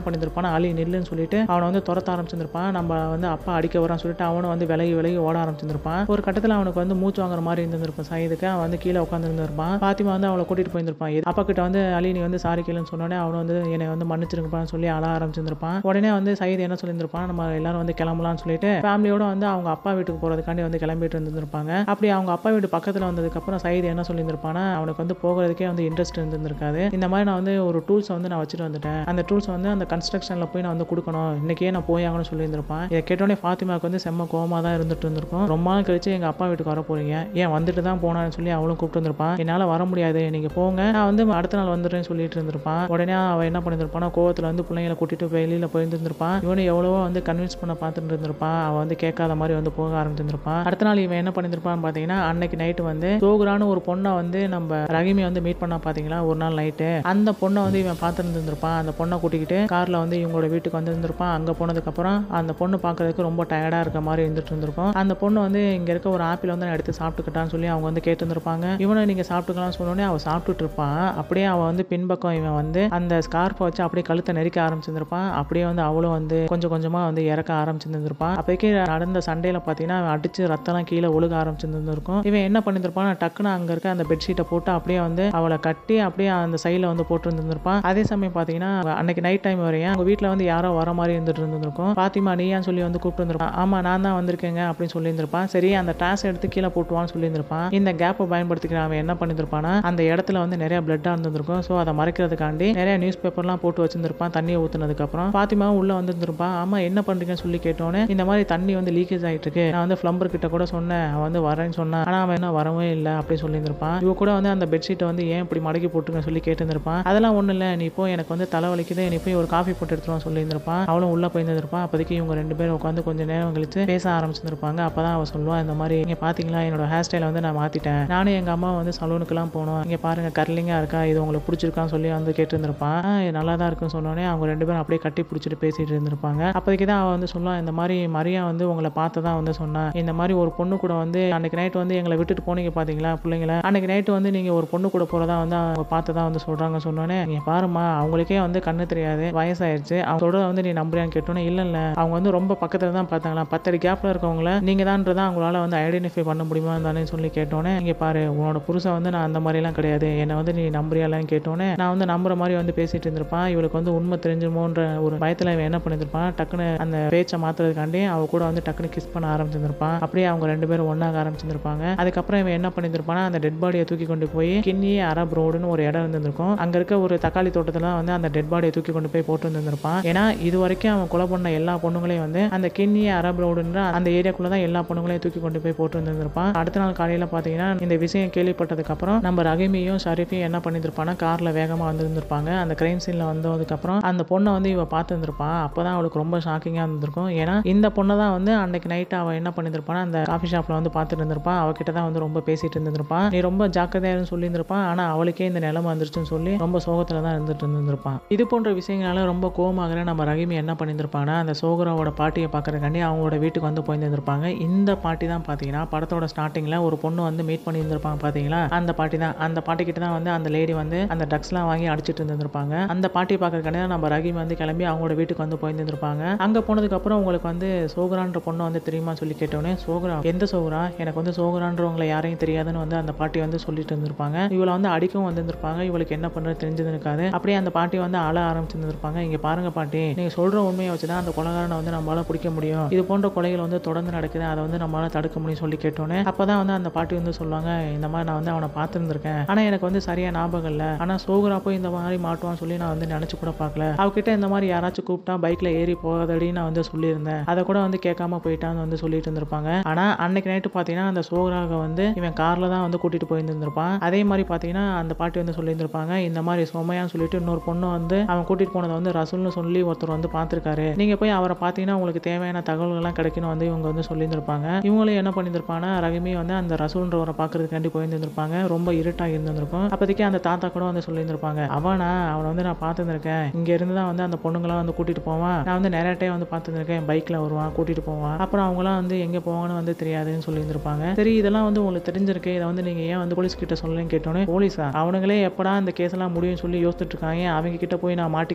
பண்ணியிருப்பான் அலி நில்லுன்னு சொல்லிட்டு அவனை வந்து துரத்த ஆரம்பிச்சிருப்பான் நம்ம வந்து அப்பா அடிக்க வரான்னு சொல்லிட்டு அவனும் வந்து விலகி விலகி ஓட ஆரம்பிச்சிருப்பான் ஒரு கட்டத்தில் அவனுக்கு வந்து மூச்சு வாங்குற மாதிரி இருந்திருப்பான் சைதுக்கு அவன் வந்து கீழே உட்காந்து இருந்திருப்பான் பாத்திமா வந்து அவளை கூட்டிட்டு போயிருப்பான் அப்பா கிட்ட வந்து அலி நீ வந்து சாரி கேளுன்னு சொன்னோடனே அவன் வந்து என்னை வந்து மன்னிச்சிருப்பான்னு சொல்லி அழ ஆரம்பிச்சிருப்பான் உடனே வந்து சைது என்ன சொல்லியிருந்திருப்பான் நம்ம எல்லாரும் வந்து கிளம்பலாம்னு சொல்லிட்டு ஃபேமிலியோட வந்து அவங்க அப்பா வீட்டுக்கு போறதுக்காண்டி வந்து கிளம்பிட்டு இருந்திருப்பாங்க அப்படி அவங்க அப்பா வீட்டு பக்கத்தில் வந்ததுக்கப்புறம் சைது என்ன சொல்லியிருந்திருப்பானா அவனுக்கு வந்து போகிறதுக்கே வந்து இன்ட்ரெஸ்ட் இருந்திருக்காது இந்த மாதிரி நான் வந்து ஒரு டூல்ஸ் வந்து நான் வச்சுட்டு வந்துட்டேன் அந்த டூல்ஸ் வந்து அந்த கன்ஸ்ட்ரக்ஷனில் போய் நான் வந்து கொடுக்கணும் இன்னைக்கே நான் போய் ஆகணும்னு சொல்லியிருந்திருப்பான் இதை கேட்டோடனே ஃபாத்திமாவுக்கு வந்து செம்ம கோவமாக தான் இருந்துட்டு இருந்திருக்கும் ரொம்ப நாள் கழிச்சு எங்கள் அப்பா வீட்டுக்கு வர போறீங்க ஏன் வந்துட்டு தான் போனான்னு சொல்லி அவளும் கூப்பிட்டு வந்திருப்பான் என்னால் வர முடியாது நீங்கள் போங்க நான் வந்து அடுத்த நாள் வந்துடுறேன்னு சொல்லிட்டு இருந்திருப்பான் உடனே அவன் என்ன பண்ணியிருந்திருப்பான் கோவத்தில் வந்து பிள்ளைங்களை கூட்டிட்டு வெளியில் போயிருந்திருப்பான் இவனு எவ்வளவோ வந்து கன்வின்ஸ் பண்ண பார்த்துட்டு இருந்திருப்பான் அவன் வந்து கேட்காத மாதிரி வந்து போக ஆரம்பிச்சிருந்திருப்பான் அடுத்த நாள் இவன் என்ன பண்ணியிருப்பான்னு பார்த்தீங்கன்னா அன்னைக்கு நைட்டு வந்து சோகுரான்னு ஒரு பொண்ணை வந்து நம்ம ரகிமி வந்து மீட் பண்ணா பார்த்தீங்களா ஒரு நாள் நைட்டு அந்த பொண்ணை வந்து இவன் பார்த்துருந்துருப்பான் அந்த பொண்ணை கூட்டிக்கிட்டு காரில் வந்து இவங்களோட வீட்டுக்கு வந்திருந்திருப்பான் அங்கே போனதுக்கப்புறம் அந்த பொண்ணு பார்க்கறதுக்கு ரொம்ப டயர்டாக இருக்க மாதிரி இருந்துட்டு இருந்திருக்கும் அந்த பொண்ணு வந்து இங்கே இருக்க ஒரு ஆப்பிள் வந்து நான் எடுத்து சாப்பிட்டுக்கிட்டான்னு சொல்லி அவங்க வந்து கேட்டுருந்துருப்பாங்க இவனை நீங்கள் சாப்பிட்டுக்கலாம்னு சொன்னோடனே அவள் சாப்பிட்டுட்டு இருப்பான் அப்படியே அவன் வந்து பின்பக்கம் இவன் வந்து அந்த ஸ்கார்ஃபை வச்சு அப்படியே கழுத்தை நெரிக்க ஆரம்பிச்சிருந்திருப்பான் அப்படியே வந்து அவளும் வந்து கொஞ்சம் கொஞ்சமாக வந்து இறக்க ஆரம்பிச்சிருந்திருப்பான் அப்போக்கே நடந்த சண்டையில் பார்த்தீங்கன்னா அவன் அடிச்சு ரத்தம்லாம் கீழே ஒழுக ஆரம்பிச்சிருந்திருக்கும் இவன் என்ன பண்ணியிருந்திருப்பான் டக்குன்னு அங்கே இருக்க அந்த பெட்ஷீட்டை போட்டு அப்படியே வந்து அவளை கட்டி அப்படியே அந்த சைடில் வந்து போட்டுருந்துருப்பான் அதே சமயம் பார்த்தீங்கன்னா அன்னைக்கு நைட் டைம் வரையும் அவங்க வீட்டில் வந்து யாரோ வர மாதிரி இருந்துட்டு இருந்திருக்கும் பாத்திமா நீயான்னு சொல்லி வந்து கூப்பிட்டு வந்திருப்பான் ஆமா நான் தான் வந்திருக்கேங்க அப்படின்னு சொல்லியிருந்திருப்பான் சரி அந்த டாஸ் எடுத்து கீழே போட்டுவான்னு சொல்லியிருந்திருப்பான் இந்த கேப்பை பயன்படுத்திக்கிற அவன் என்ன பண்ணியிருப்பானா அந்த இடத்துல வந்து நிறைய பிளட்டாக இருந்திருக்கும் ஸோ அதை மறைக்கிறதுக்காண்டி நிறைய நியூஸ் பேப்பர்லாம் போட்டு வச்சிருந்திருப்பான் தண்ணியை ஊத்துனதுக்கு அப்புறம் பாத்திமாவும் உள்ள வந்திருந்திருப்பான் ஆமா என்ன பண்றீங்கன்னு சொல்லி கேட்டோன்னே இந்த மாதிரி தண்ணி வந்து லீக்கேஜ் ஆயிட்டு இருக்கு நான் வந்து பிளம்பர் கிட்ட கூட சொன்னேன் அவன் வந்து வரேன்னு சொன்னான் ஆனா அவன் என்ன வரவே இல்லை அப்படின்னு சொல்லியிருந்திருப்பான் இவ கூட வந்து அந்த பெட்ஷீட்டை வந்து ஏன் இப்படி மடக்கி போட்டுருங்க சொல்லி கேட்டிருந்திருப்பான் அதெல்லாம் ஒன்றும் இல்லை நீ இப்போ எனக்கு வந்து தலை வலிக்குது நீ போய் ஒரு காஃபி போட்டு எடுத்துருவான் சொல்லியிருந்திருப்பான் அவளும் உள்ள போயிருந்திருப்பான் அப்போதைக்கு இவங்க ரெண்டு பேரும் உட்காந்து கொஞ்சம் நேரம் கழிச்சு பேச ஆரம்பிச்சிருப்பாங்க அப்பதான் அவ சொல்லுவா இந்த மாதிரி இங்க பாத்தீங்களா என்னோட ஹேர் ஸ்டைலை வந்து நான் மாத்திட்டேன் நானும் எங்க அம்மா வந்து சலூனுக்குலாம் போனோம் இங்க பாருங்க கர்லிங்கா இருக்கா இது உங்களுக்கு பிடிச்சிருக்கான்னு சொல்லி வந்து கேட்டிருந்திருப்பான் "ஆ, இது நல்லா தான் இருக்குன்னு சொன்னோடனே அவங்க ரெண்டு பேரும் அப்படியே கட்டி பிடிச்சிட்டு பேசிட்டு இருந்திருப்பாங்க அப்போதைக்கு தான் அவ வந்து சொல்லுவா இந்த மாதிரி மரியா வந்து உங்களை பார்த்து தான் வந்து சொன்னா இந்த மாதிரி ஒரு பொண்ணு கூட வந்து அன்னைக்கு நைட் வந்து எங்களை விட்டுட்டு போனீங்க பாத்தீங்களா பிள்ளைங்கள அன்னைக்கு நைட்டு வந்து நீங்க ஒரு பொண்ணு கூட போறதா வந்து அவங்க பார்த்து தான் வந்து சொல்றாங்க சொன்னோன்னே நீங்க பாருமா அவங்களுக்கே வந்து கண்ணு தெரியாது வயசாயிருச்சு அவங்க சொல்றத வந்து நீ நம்புறியான்னு கேட்டோன்னே இல்ல இல்ல அவங்க வந்து ரொம்ப பக்கத்துல தான் பார்த்தாங்களா பத்தடி கேப்ல இருக்கவங்கள நீங்க தான்றதை அவங்களால வந்து ஐடென்டிஃபை பண்ண முடியுமா தானே சொல்லி கேட்டோன்னே இங்க பாரு உன்னோட புருஷன் வந்து நான் அந்த மாதிரி எல்லாம் கிடையாது என்னை வந்து நீ நம்புறியாலான்னு கேட்டோன்னே நான் வந்து நம்புற மாதிரி வந்து பேசிட்டு இருந்திருப்பான் இவளுக்கு வந்து உண்மை தெரிஞ்சுமோன்ற ஒரு பயத்துல இவன் என்ன பண்ணிருப்பான் டக்குன்னு அந்த பேச்சை மாத்துறதுக்காண்டி அவ கூட வந்து டக்குன்னு கிஸ் பண்ண ஆரம்பிச்சிருப்பான் அப்படியே அவங்க ரெண்டு பேரும் ஒண்ணாக ஆரம்பிச்சிருப்பாங்க அதுக்கப்புறம் இவன் என்ன பண்ணிருப்பானா அந்த டெட் பாடியை தூக்கி கொண்டு போய் கிண்ணி அரப் ரோடுன்னு ஒரு இடம் இருந்திருக்கும் அங்க இருக்க ஒரு தக்காளி தோட்டத்துல வந்து அந்த டெட் பாடியை தூக்கி கொண்டு போய் போட்டு இருந்திருப்பான் ஏன்னா இது வரைக்கும் அவன் கொலை பண்ண எல்லா பொண்ணுங்களையும் வந்து அந்த கிண்ணி அரப் ரோடுன்ற அந்த ஏரியாக்குள்ள தான் எல்லா பொண்ணுங்களையும் தூக்கி கொண்டு போய் போட்டு இருந்திருப்பான் அடுத்த நாள் காலையில பாத்தீங்கன்னா இந்த விஷயம் கேள்விப்பட்டதுக்கு அப்புறம் நம்ம ரஹீமியும் ஷரீஃபையும் என்ன பண்ணியிருப்பானா கார்ல வேகமா வந்திருந்திருப்பாங்க அந்த கிரைம் சீன்ல வந்ததுக்கு அப்புறம் அந்த பொண்ணை வந்து இவ பார்த்துருந்துருப்பான் அப்பதான் அவளுக்கு ரொம்ப ஷாக்கிங்கா இருந்திருக்கும் ஏன்னா இந்த பொண்ணை தான் வந்து அன்னைக்கு நைட் அவ என்ன பண்ணியிருப்பானா அந்த காஃபி ஷாப்ல வந்து பார்த்துட்டு இருந்திருப்பான் அவகிட்ட தான் வந்து ரொம்ப பேசிட்டு இருந்திருப்பான் நீ ரொம்ப ஜாக்கிரதையா இருந்து சொல்லியிருந்திருப்பான் ஆனா அவளுக்கே இந்த நிலைமை வந்துருச்சுன்னு சொல்லி ரொம்ப சோகத்துல தான் இருந்துட்டு இருந்திருப்பான் இது போன்ற விஷயங்களால ரொம்ப கோவமாகிற நம்ம ரஹீமி என்ன பண்ணியிருந்திருப்பானா அந்த சோகராவோட பாட்டியை பார்க்கறதுக்காண்டி அவங்களோட வீட்டுக்கு வந்து போயிருந்திருப்பாங்க இந்த பாட்டி தான் பார்த்தீங்கன்னா படத்தோட ஸ்டார்டிங்ல ஒரு பொண்ணு வந்து மீட் பண்ணியிருந்திருப்பாங்க பார்த்தீங்களா அந்த பாட்டி தான் அந்த பாட்டி கிட்ட தான் வந்து அந்த லேடி வந்து அந்த ட்ரக்ஸ்லாம் வாங்கி அடிச்சிட்டு இருந்திருப்பாங்க அந்த பாட்டியை பார்க்கறதுக்காண்டி தான் நம்ம ரஹீம் வந்து கிளம்பி அவங்களோட வீட்டுக்கு வந்து போயிருந்திருப்பாங்க அங்க போனதுக்கு அப்புறம் உங்களுக்கு வந்து சோகரான்ற பொண்ணு வந்து தெரியுமா சொல்லி கேட்டோன்னே சோகரா எந்த சோகரா எனக்கு வந்து சோகரான்றவங்களை யாரையும் தெரியாதுன்னு வந்து அந்த பாட்டி வந்து சொல்லிட்டு இருந்திருப்பாங்க இவளை வந்து அடிக்கவும் வந்திருப்பாங்க இவளுக்கு என்ன பண்றது தெரிஞ்சிருக்காது அப்படியே அந்த பாட்டி வந்து அழ ஆரம்பிச்சிருந்திருப்பாங்க இங்க பாருங்க பாட்டி நீங்க சொல்ற உண்மையை வச்சுதான் அந்த கொலகாரனை வந்து நம்மளால பிடிக்க முடியும் இது போன்ற கொலைகள் வந்து தொடர்ந்து நடக்குது அதை வந்து நம்மளால தடுக்க முடியும் சொல்லி கேட்டோன்னே அப்பதான் வந்து அந்த பாட்டி வந்து சொல்லுவாங்க இந்த மாதிரி நான் வந்து அவனை பார்த்துருந்துருக்கேன் ஆனா எனக்கு வந்து சரியா ஞாபகம் இல்லை ஆனா சோகரா போய் இந்த மாதிரி மாட்டுவான்னு சொல்லி நான் வந்து நினைச்சு கூட பார்க்கல அவகிட்ட இந்த மாதிரி யாராச்சும் கூப்பிட்டா பைக்ல ஏறி போகாதடி நான் வந்து சொல்லியிருந்தேன் அதை கூட வந்து கேட்காம போயிட்டான்னு வந்து சொல்லிட்டு இருந்திருப்பாங்க ஆனா அன்னைக்கு நைட்டு பாத்தீங்கன்னா அந்த சோகராக வந்து இவன் கார்ல தான் வந்து கூட்டிட்டு போயிருந்திருப்பான் அதே மாதிரி பாத்தீங்கன்னா அந்த பாட்டி வந்து சொல்லியிருந்திருப்பாங்க இந்த மாதிரி சோமையான்னு சொல்லிட்டு இன்னொரு பொண்ணு வந்து அவன் கூட்டிட்டு போனதை வந்து ரசூல்னு சொல்லி ஒருத்தர் வந்து பார்த்திருக்காரு நீங்க போய் அவரை பார்த்தீங்கன்னா உங்களுக்கு தேவையான தகவல்கள் எல்லாம் கிடைக்கணும் வந்து இவங்க வந்து சொல்லியிருந்திருப்பாங்க இவங்களும் என்ன பண்ணியிருந்திருப்பாங்கன்னா ரகுமி வந்து அந்த ரசூல்ன்றவரை பார்க்கறதுக்காண்டி போயிருந்திருப்பாங்க ரொம்ப இருட்டாக இருந்திருக்கும் அப்போதைக்கு அந்த தாத்தா கூட வந்து சொல்லியிருந்திருப்பாங்க அவனா அவனை வந்து நான் பார்த்துருக்கேன் இங்க இருந்து தான் வந்து அந்த பொண்ணுங்களாம் வந்து கூட்டிட்டு போவான் நான் வந்து நிறைய டைம் வந்து பார்த்துருக்கேன் பைக்ல வருவான் கூட்டிட்டு போவான் அப்புறம் அவங்களாம் வந்து எங்க போவாங்கன்னு வந்து தெரியாதுன்னு சொல்லியிருந்திருப்பாங்க சரி இதெல்லாம் வந்து உங்களுக்கு தெரிஞ்சிருக்கு இதை வந்து நீங்க ஏன் வந்து போலீஸ் கிட்ட சொல்லலன்னு கேட்டோன்னே போலீஸா அவனுங்களே எப்படா இந்த கேஸ் எல்லாம் முடியும்னு சொல்லி யோசிச்சுட்டு இருக்காங்க அவங்க கிட்ட போய் நான் மாட்டிக்க விரும்பல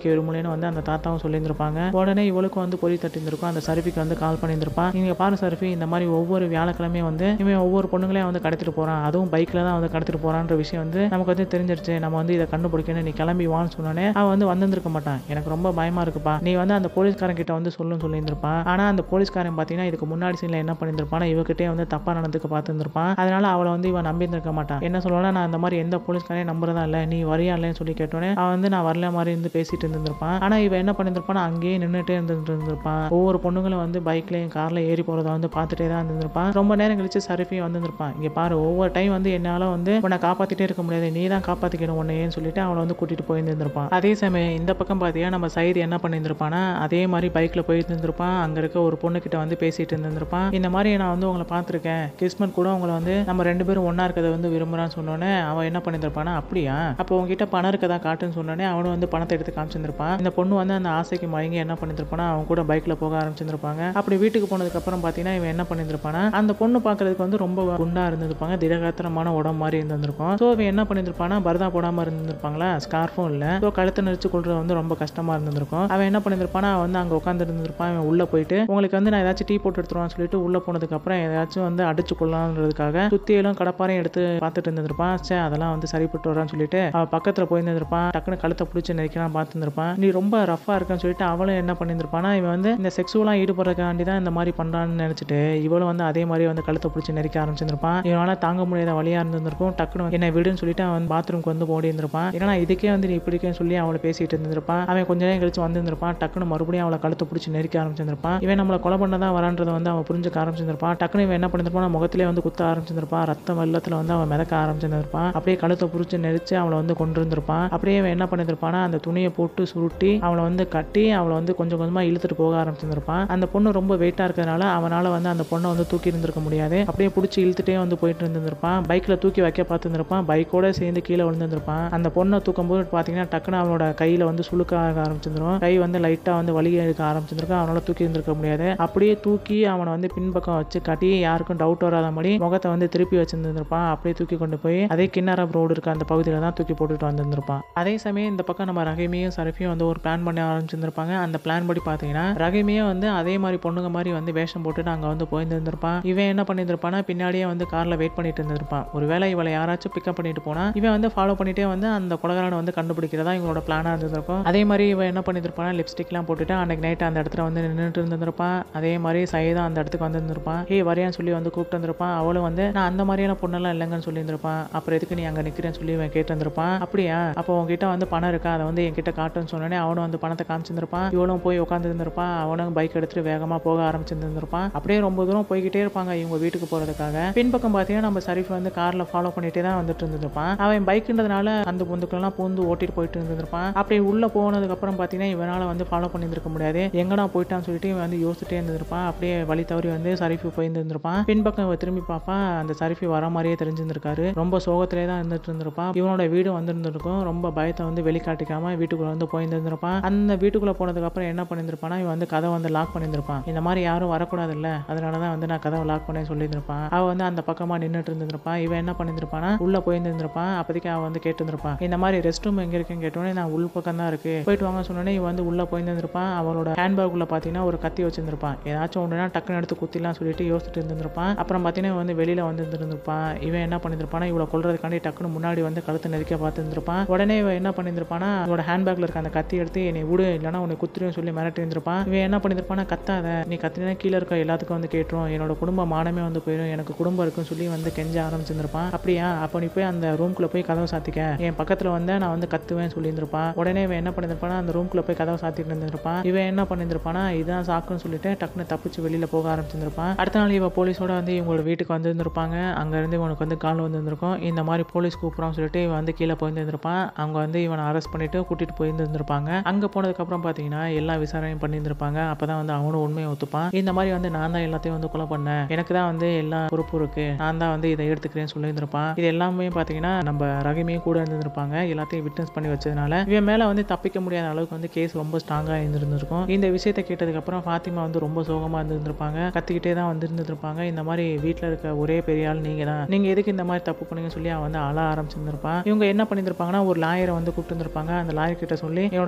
தேவைன்னு வந்து அந்த தாத்தாவும் சொல்லியிருந்திருப்பாங்க உடனே இவளுக்கும் வந்து பொறி தட்டியிருந்திருக்கும் அந்த சர்ஃபிக்கு வந்து கால் பண்ணியிருந்திருப்பா நீங்க பாரு சர்ஃபி இந்த மாதிரி ஒவ்வொரு வியாழக்கிழமையும் வந்து இவன் ஒவ்வொரு பொண்ணுங்களையும் வந்து கடத்திட்டு போறான் அதுவும் பைக்ல தான் வந்து கடத்திட்டு போறான்ற விஷயம் வந்து நமக்கு வந்து தெரிஞ்சிருச்சு நம்ம வந்து இதை கண்டுபிடிக்கணும் நீ கிளம்பி வான்னு சொன்னோன்னே அவன் வந்து வந்திருக்க மாட்டான் எனக்கு ரொம்ப பயமா இருக்குப்பா நீ வந்து அந்த போலீஸ்காரன் கிட்ட வந்து சொல்லுன்னு சொல்லியிருந்திருப்பான் ஆனா அந்த போலீஸ்காரன் பாத்தீங்கன்னா இதுக்கு முன்னாடி சீன்ல என்ன பண்ணியிருந்திருப்பான் இவகிட்டே வந்து தப்பா நடந்துக்க பார்த்துருப்பான் அதனால அவளை வந்து இவன் நம்பி இருந்திருக்க மாட்டான் என்ன சொல்லுவானா நான் அந்த மாதிரி எந்த போலீஸ்காரையும் நம்புறதா இல்ல நீ வரியா இல்லைன்னு சொல்லி கேட்டோன்னே அவன் வந்து நான் வரல மாதிரி இருந்து பேசிட்டு இருந்திருப்பான் ஆனா இவன் என்ன பண்ணியிருந்திருப்பான் அங்கேயே நின்றுட்டே இருந்துட்டு இருந்திருப்பான் ஒவ்வொரு பொண்ணுங்களும் வந்து பைக்லயும் கார்ல ஏறி போறத வந்து பார்த்துட்டே தான் இருந்திருப்பான் ரொம்ப நேரம் கழிச்சு சர்ஃபியும் வந்திருப்பான் இங்க பாரு ஒவ்வொரு டைம் வந்து என்னால வந்து உன்னை காப்பாத்திட்டே இருக்க முடியாது நீ தான் காப்பாத்திக்கணும் உன்னையேன்னு சொல்லிட்டு அவளை வந்து கூட்டிட்டு போயிருந்திருப்பான் அதே சமயம் இந்த பக்கம் பாத்தீங்கன்னா நம்ம சைது என்ன பண்ணியிருந்திருப்பானா அதே மாதிரி பைக்ல போயிட்டு இருந்திருப்பான் அங்க இருக்க ஒரு பொண்ணு கிட்ட வந்து பேசிட்டு இருந்திருப்பான் இந்த மாதிரி நான் வந்து உங்களை பார்த்துருக்கேன் கிறிஸ்மன் கூட உங்களை வந்து நம்ம ரெண்டு பேரும் ஒண்ணா இருக்கதை வந்து விரும்புறான்னு சொன்னோன்னே அவன் என்ன பண்ணியிருந்திருப்பானா அப்படியா அப்போ உங்ககிட்ட பணம் இருக்கதா காட்டுன்னு சொன்னோன்னே அவனும் வந்து பணத்தை எடுத்து காமிச்சிருந்திருப்பான் இந்த பொண்ணு வந்து அந்த ஆசைக்கு மயங்கி என்ன பண்ணியிருந்திருப்பானா அவன் கூட பைக்ல போக ஆரம்பிச்சிருந்திருப்பாங்க அப்படி வீட்டுக்கு போனதுக்கு அப்புறம் பாத்தீங்கன்னா இவன் என்ன பண்ணியிருந்திருப்பானா அந்த பொண்ணு பார்க்கறதுக்கு வந்து ரொம்ப குண்டா இருந்திருப்பாங்க திடகாத்திரமான உடம்பு மாதிரி இருந்திருக்கும் ஸோ இவன் என்ன பண்ணியிருந்திருப்பானா பரதா போடாம இருந்திருப்பாங்களா ஸ்கார்ஃபும் இல்ல ஸோ கழுத்தை நெரிச்சு கொள்றது வந்து ரொம்ப கஷ்டமா இருந்திருக்கும் அவன் என்ன பண்ணியிருந்திருப்பானா அவன் வந்து அங்க உட்காந்து இருந்திருப்பான் இவன் உள்ள போயிட்டு உங்களுக்கு வந்து நான் ஏதாச்சும் டீ போட்டு எடுத்துருவான்னு சொல்லிட்டு உள்ள போனதுக்கு அப்புறம் ஏதாச்சும் வந்து அடிச்சு கொள்ளலாம்ன்றதுக்காக சுத்தியெல்லாம் கடப்பாரையும் எடுத்து பார்த்துட்டு இருந்திருப்பான் சே அதெல்லாம் வந்து சரிப்பட்டு வரான்னு சொல்லிட்டு அவ பக்கத்துல போயிருந்திருப்பான் டக்குனு கழுத்தை பிடிச்சி நெரிக்கலாம் பார்த்துருப்பான் நீ ரொம்ப ரஃபா இருக்கன்னு சொல்லிட்டு அவளும் என்ன பண்ணியிருந்திருப்பானா இவன் வந்து இந்த செக்ஸுவலாக ஈடுபடுறதுக்காண்டி தான் இந்த மாதிரி பண்றான்னு நினைச்சிட்டு இவளும் வந்து அதே மாதிரி வந்து கழுத்தை பிடிச்சி நெரிக்க ஆரம்பிச்சிருப்பான் இவனால தாங்க முடியாத வழியா இருந்திருக்கும் டக்குனு என்னை விடுன்னு சொல்லிட்டு அவன் பாத்ரூம்க்கு வந்து ஓடி இருந்திருப்பான் ஏன்னா இதுக்கே வந்து நீ இப்படிக்கேன்னு சொல்லி அவளை பேசிட்டு இருந்திருப்பான் அவன் கொஞ்ச நேரம் கழிச்சு வந்திருந்திருப்பான் டக்குனு மறுபடியும் அவளை கழுத்தை பிடிச்சி நெரிக்க ஆரம்பிச்சிருப்பான் இவன் நம்மளை கொலை பண்ண தான் வரான்றதை வந்து அவன் புரிஞ்சுக்க ஆரம்பிச்சிருப்பான் டக்குனு இவன் என்ன பண்ணிருப்பான் முகத்திலே வந்து குத்த ஆரம்பிச்சிருப்பான் ரத்த வெள்ளத்துல வந்து அவன் மிதக்க ஆரம்பிச்சிருப்பான் அப்படியே கழுத்தை பிடிச்சி நெரிச்சு அவளை வந்து கொண்டு இருந்திருப்பான் அப்படியே இவன் என்ன பண்ணிருப்பானா அந்த துணியை போட்டு சுருட்டி அவளை வந்து கட்டி அவளை வந்து கொஞ்சம் கொஞ்சமா இழுத்துட்டு போக ஆரம்பிச்சிருப்பான் அந்த பொண்ணு ரொம்ப வெயிட்டா இருக்கிறதுனால அவனால வந்து அந்த பொண்ணை வந்து தூக்கி இருந்திருக்க முடியாது அப்படியே பிடிச்சி இழுத்துட்டே வந்து போயிட்டு இருந்திருப்பான் பைக்ல தூக்கி வைக்க பார்த்துருப்பான் பைக்கோட சேர்ந்து கீழே விழுந்திருப்பான் அந்த பொண்ணை தூக்கும் போது பாத்தீங்கன்னா டக்குனு அவனோட கையில வந்து சுளுக்க ஆரம்பிச்சிருந்துரும் கை வந்து லைட்டா வந்து வலி எடுக்க ஆரம்பிச்சிருக்கும் அவனால தூக்கி இருந்திருக்க முடியாது அப்படியே தூக்கி அவனை வந்து பின்பக்கம் வச்சு கட்டி யாருக்கும் டவுட் வராத மாதிரி முகத்தை வந்து திருப்பி வச்சிருந்திருப்பான் அப்படியே தூக்கி கொண்டு போய் அதே கிண்ணாரம் ரோடு இருக்க அந்த பகுதியில தான் தூக்கி போட்டுட்டு வந்திருந்திருப்பான் அதே சமயம் இந்த பக்கம் நம்ம ரஹீமியும் சரஃபியும் வந்து ஒரு பிளான் பண்ண ஆரம்பிச்சிருந்திருப்பாங்க அந்த பிளான் படி பாத்தீங்கன்னா ரஹீமியும் வந்து அதே மாதிரி பொண்ணுங்க மாதிரி வந்து வேஷம் போட்டுட்டு அங்க வந்து போயிருந்திருப்பான் இவன் என்ன பண்ணியிருந்திருப்பானா பின்னாடியே வந்து கார்ல வெயிட் பண்ணிட்டு இருந்திருப்பான் ஒருவேளை இவளை யாராச்சும் பிக்கப் பண்ணிட்டு போனா இவன் வந்து ஃபாலோ பண்ணிட்டே வந்து அந்த கொலகாரனை வந்து கண்டுபிடிக்கிறதா இவங்களோட பிளானா இருந்திருக்கும் அதே மாதிரி இவன் என்ன பண்ணியிருப்பானா லிப்ஸ்டிக்லாம் போட்டுட்டு அன்னைக்கு நைட் அந்த இடத்துல வந்து நின்றுட்டு இருந்திருப்பான் அதே மாதிரி சைதா அந்த இடத்துக்கு வந்திருந்திருப்பான் ஏய் வரையான்னு சொல்லி வந்து கூப்பிட்டு வந்திருப்பான் அவளும் வந்து நான் அந்த மாதிரியான பொண்ணெல்லாம் இல்லைங்கன்னு சொல்லியிருந்திருப்பான் அப்புறம் எதுக்கு நீ அங்க நிக்கிறேன்னு சொல்லி இவன் கேட்டு வந்திருப்பான் அப்படியா அப்போ உங்ககிட்ட வந்து பணம் இருக்கா அதை வந்து என்கிட்ட காட்டுன்னு சொன்னோடனே அவனும் வந்து பணத்தை காமிச்சிருந்திருப்பான் இவளும் போய் உட்காந்து இருந்திருப்பான் அவனும் பைக் எடுத்துட்டு வேகமா போக ஆரம்பிச்சிருந்திருப்பான் அப்படியே ரொம்ப தூரம் போய்கிட்டே இருப்பாங்க இவங்க வீட்டுக்கு போறதுக்காக பின்பக்கம் பார்த்தீங்கன்னா நம்ம சரீஃப் வந்து கார்ல ஃபாலோ பண்ணிட்டே தான் வந்துட்டு இருந்திருப்பான் அவன் பைக்குன்றதுனால அந்த பொந்துக்கெல்லாம் பூந்து ஓட்டிட்டு போயிட்டு இருந்திருப்பான் அப்படி உள்ள போனதுக்கு அப்புறம் பார்த்தீங்கன்னா இவனால வந்து ஃபாலோ பண்ணியிருந்திருக்க முடியாது எங்கடா போயிட்டான்னு சொல்லிட்டு இவன் வந்து யோசிச்சுட்டே இருந்திருப்பான் அப்படியே வழி தவறி வந்து சரீஃபு போயிருந்திருப்பான் பின்பக்கம் இவன் திரும்பி பார்ப்பான் அந்த சரீஃபி வர மாதிரியே தெரிஞ்சிருந்திருக்காரு ரொம்ப சோகத்திலே தான் இருந்துட்டு இருந்திருப்பான் இவனோட வீடு வந்திருந்திருக்கும் ரொம்ப பயத்தை வந்து வெளிக்காட்டிக்காம வீட்டுக்குள்ள வந்து போயிருந்திருப்பான் அந்த வீட்டுக்குள்ள போனதுக்கு அப்புறம் என்ன பண்ணியிருந்திருப்பானா இவன் வந்து கதை வந்து லாக் பண்ணியிருந்திருப்பான் இந்த மாதிரி யாரும் வரக்கூடாது இல்ல அதனால தான் வந்து நான் கதவை லாக் பண்ணேன்னு சொல்லியிருந்திருப்பான் அவன் வந்து அந்த பக்கமா நின்றுட்டு இருந்திருப்பான் இவன் என்ன பண்ணியிருந்திருப்பானா உள்ள போயிருந்திருப்பான் அப்போதைக்கு அவன் வந்து கேட்டிருந்திருப்பான் இந்த மாதிரி ரெஸ்ட் ரூம் எங்க இருக்குன்னு கேட்டோன்னே நான் உள் பக்கம் தான் இருக்கு போயிட்டு வாங்க சொன்னோன்னே இவன் வந்து உள்ள போயிருந்திருப்பான் அவளோட ஹேண்ட்பேக் உள்ள பாத்தீங்கன்னா ஒரு கத்தி வச்சிருந்திருப்பான் ஏதாச்சும் ஒன்றுனா டக்குன்னு எடுத்து குத்திலாம் சொல்லிட்டு யோசிச்சுட்டு இருந்திருப்பான் அப்புறம் பார்த்தீங்கன்னா இவன் வந்து வெளியில வந்து இருந்திருப்பான் இவன் என்ன பண்ணியிருப்பானா இவளை கொல்றதுக்காண்டி டக்குன்னு முன்னாடி வந்து கழுத்து நெரிக்க பார்த்துருந்துருப்பான் உடனே இவன் என்ன பண்ணியிருப்பானா இவனோட ஹேண்ட்பேக்ல இருக்க அந்த கத்தி எடுத்து என்னை விடு இல்லைன்னா உன்னை குத்துருன்னு சொல்லி மிரட்டி இருந்திருப்பான் இவன் என்ன பண்ணியிருப்பானா கத்தாத நீ கத்தினா கீழே இருக்க எல்லாத்துக்கும் வந்து கேட்டுரும் என்னோட குடும்ப மானமே வந்து போயிடும் எனக்கு குடும்பம் இருக்குன்னு சொல்லி வந்து கெஞ்ச ஆரம்பிச்சிருந்திருப்பான் அப்படியா அப்போ நீ போய் அந்த ரூம்குள்ள போய் கதவை சாத்திக்க என் பக்கத்துல வந்து நான் வந்து கத்துவேன் சொல்லியிருந்திருப்பான் உடனே இவன் என்ன பண்ணியிருப்பானா அந்த ரூம்குள்ள போய் கதவை சாத்திட்டு இருந்திருப்பான் இவன் என்ன பண்ணியிருந்திருப்பானா இதான் சாக்குன்னு சொல்லிட்டு டக்குன்னு தப்பிச்சு வெளியில போக ஆரம்பிச்சிருந்திருப்பான் அடுத்த நாள் இவன் போலீஸோட வந்து இவங்களோட வீட்டுக்கு வந்திருந்திருப்பாங்க அங்க இருந்து இவனுக்கு வந்து கால் வந்திருந்திருக்கும் இந்த மாதிரி போலீஸ் கூப்பிட்றோம்னு சொல்லிட்டு இவன் வந்து கீழே போயிருந்திருப்பான் அவங்க வந்து இவனை அரெஸ்ட் பண்ணிட்டு கூட்டிட்டு போயிருந்திருப்பாங்க அங்க போனதுக்கு அப்புறம் பாத்தீங்கன்னா எல்லா விசாரணையும் பண்ணியிருந்திருப்பாங்க அப்பதான் வந்து அவனும் உண்மையை ஒத்துப்பான் இந்த மாதிரி வந்து நான் தான் எல்லாத்தையும் வந்து கொலை பண்ணேன் எனக்கு தான் வந்து எல்லா பொறுப்பும் இருக்கு நான் தான் வந்து இதை எடுத்துக்கிறேன்னு சொல்லியிருந்திருப்பான் இது எல்லாமே பாத்தீங்கன்னா நம்ம ரகமையும் கூட இருந்திருப்பாங்க எல்லாத்தையும் விட்னஸ் பண்ணி வச்சதுனால இவன் மேல வந்து தப்பிக்க முடியாத அளவுக்கு வந்து கேஸ் ரொம்ப ஸ்ட்ராங்கா இருந்திருந்திருக்கும் இந்த விஷயத்தை கேட்டதுக்கு அப்புறம் ஃபாத்திமா வந்து ரொம்ப சோகமா இருந்திருந்திருப்பாங்க கத்திக்கிட்டே தான் வந்து இருந்திருப்பாங்க இந்த மாதிரி வீட்ல இருக்க ஒரே பெரிய ஆள் நீங்க தான் நீங்க எதுக்கு இந்த மாதிரி தப்பு பண்ணீங்கன்னு சொல்லி அவன் வந்து அழ ஆரம்பிச்சிருந்திருப்பான் இவங்க என்ன பண்ணியிருந்திருப்பாங்கன்னா ஒரு லாயரை வந்து கூப்பிட்டு இருந்திருப்பாங்க அந்த லாயர் கிட்ட சொல்லி என்னோட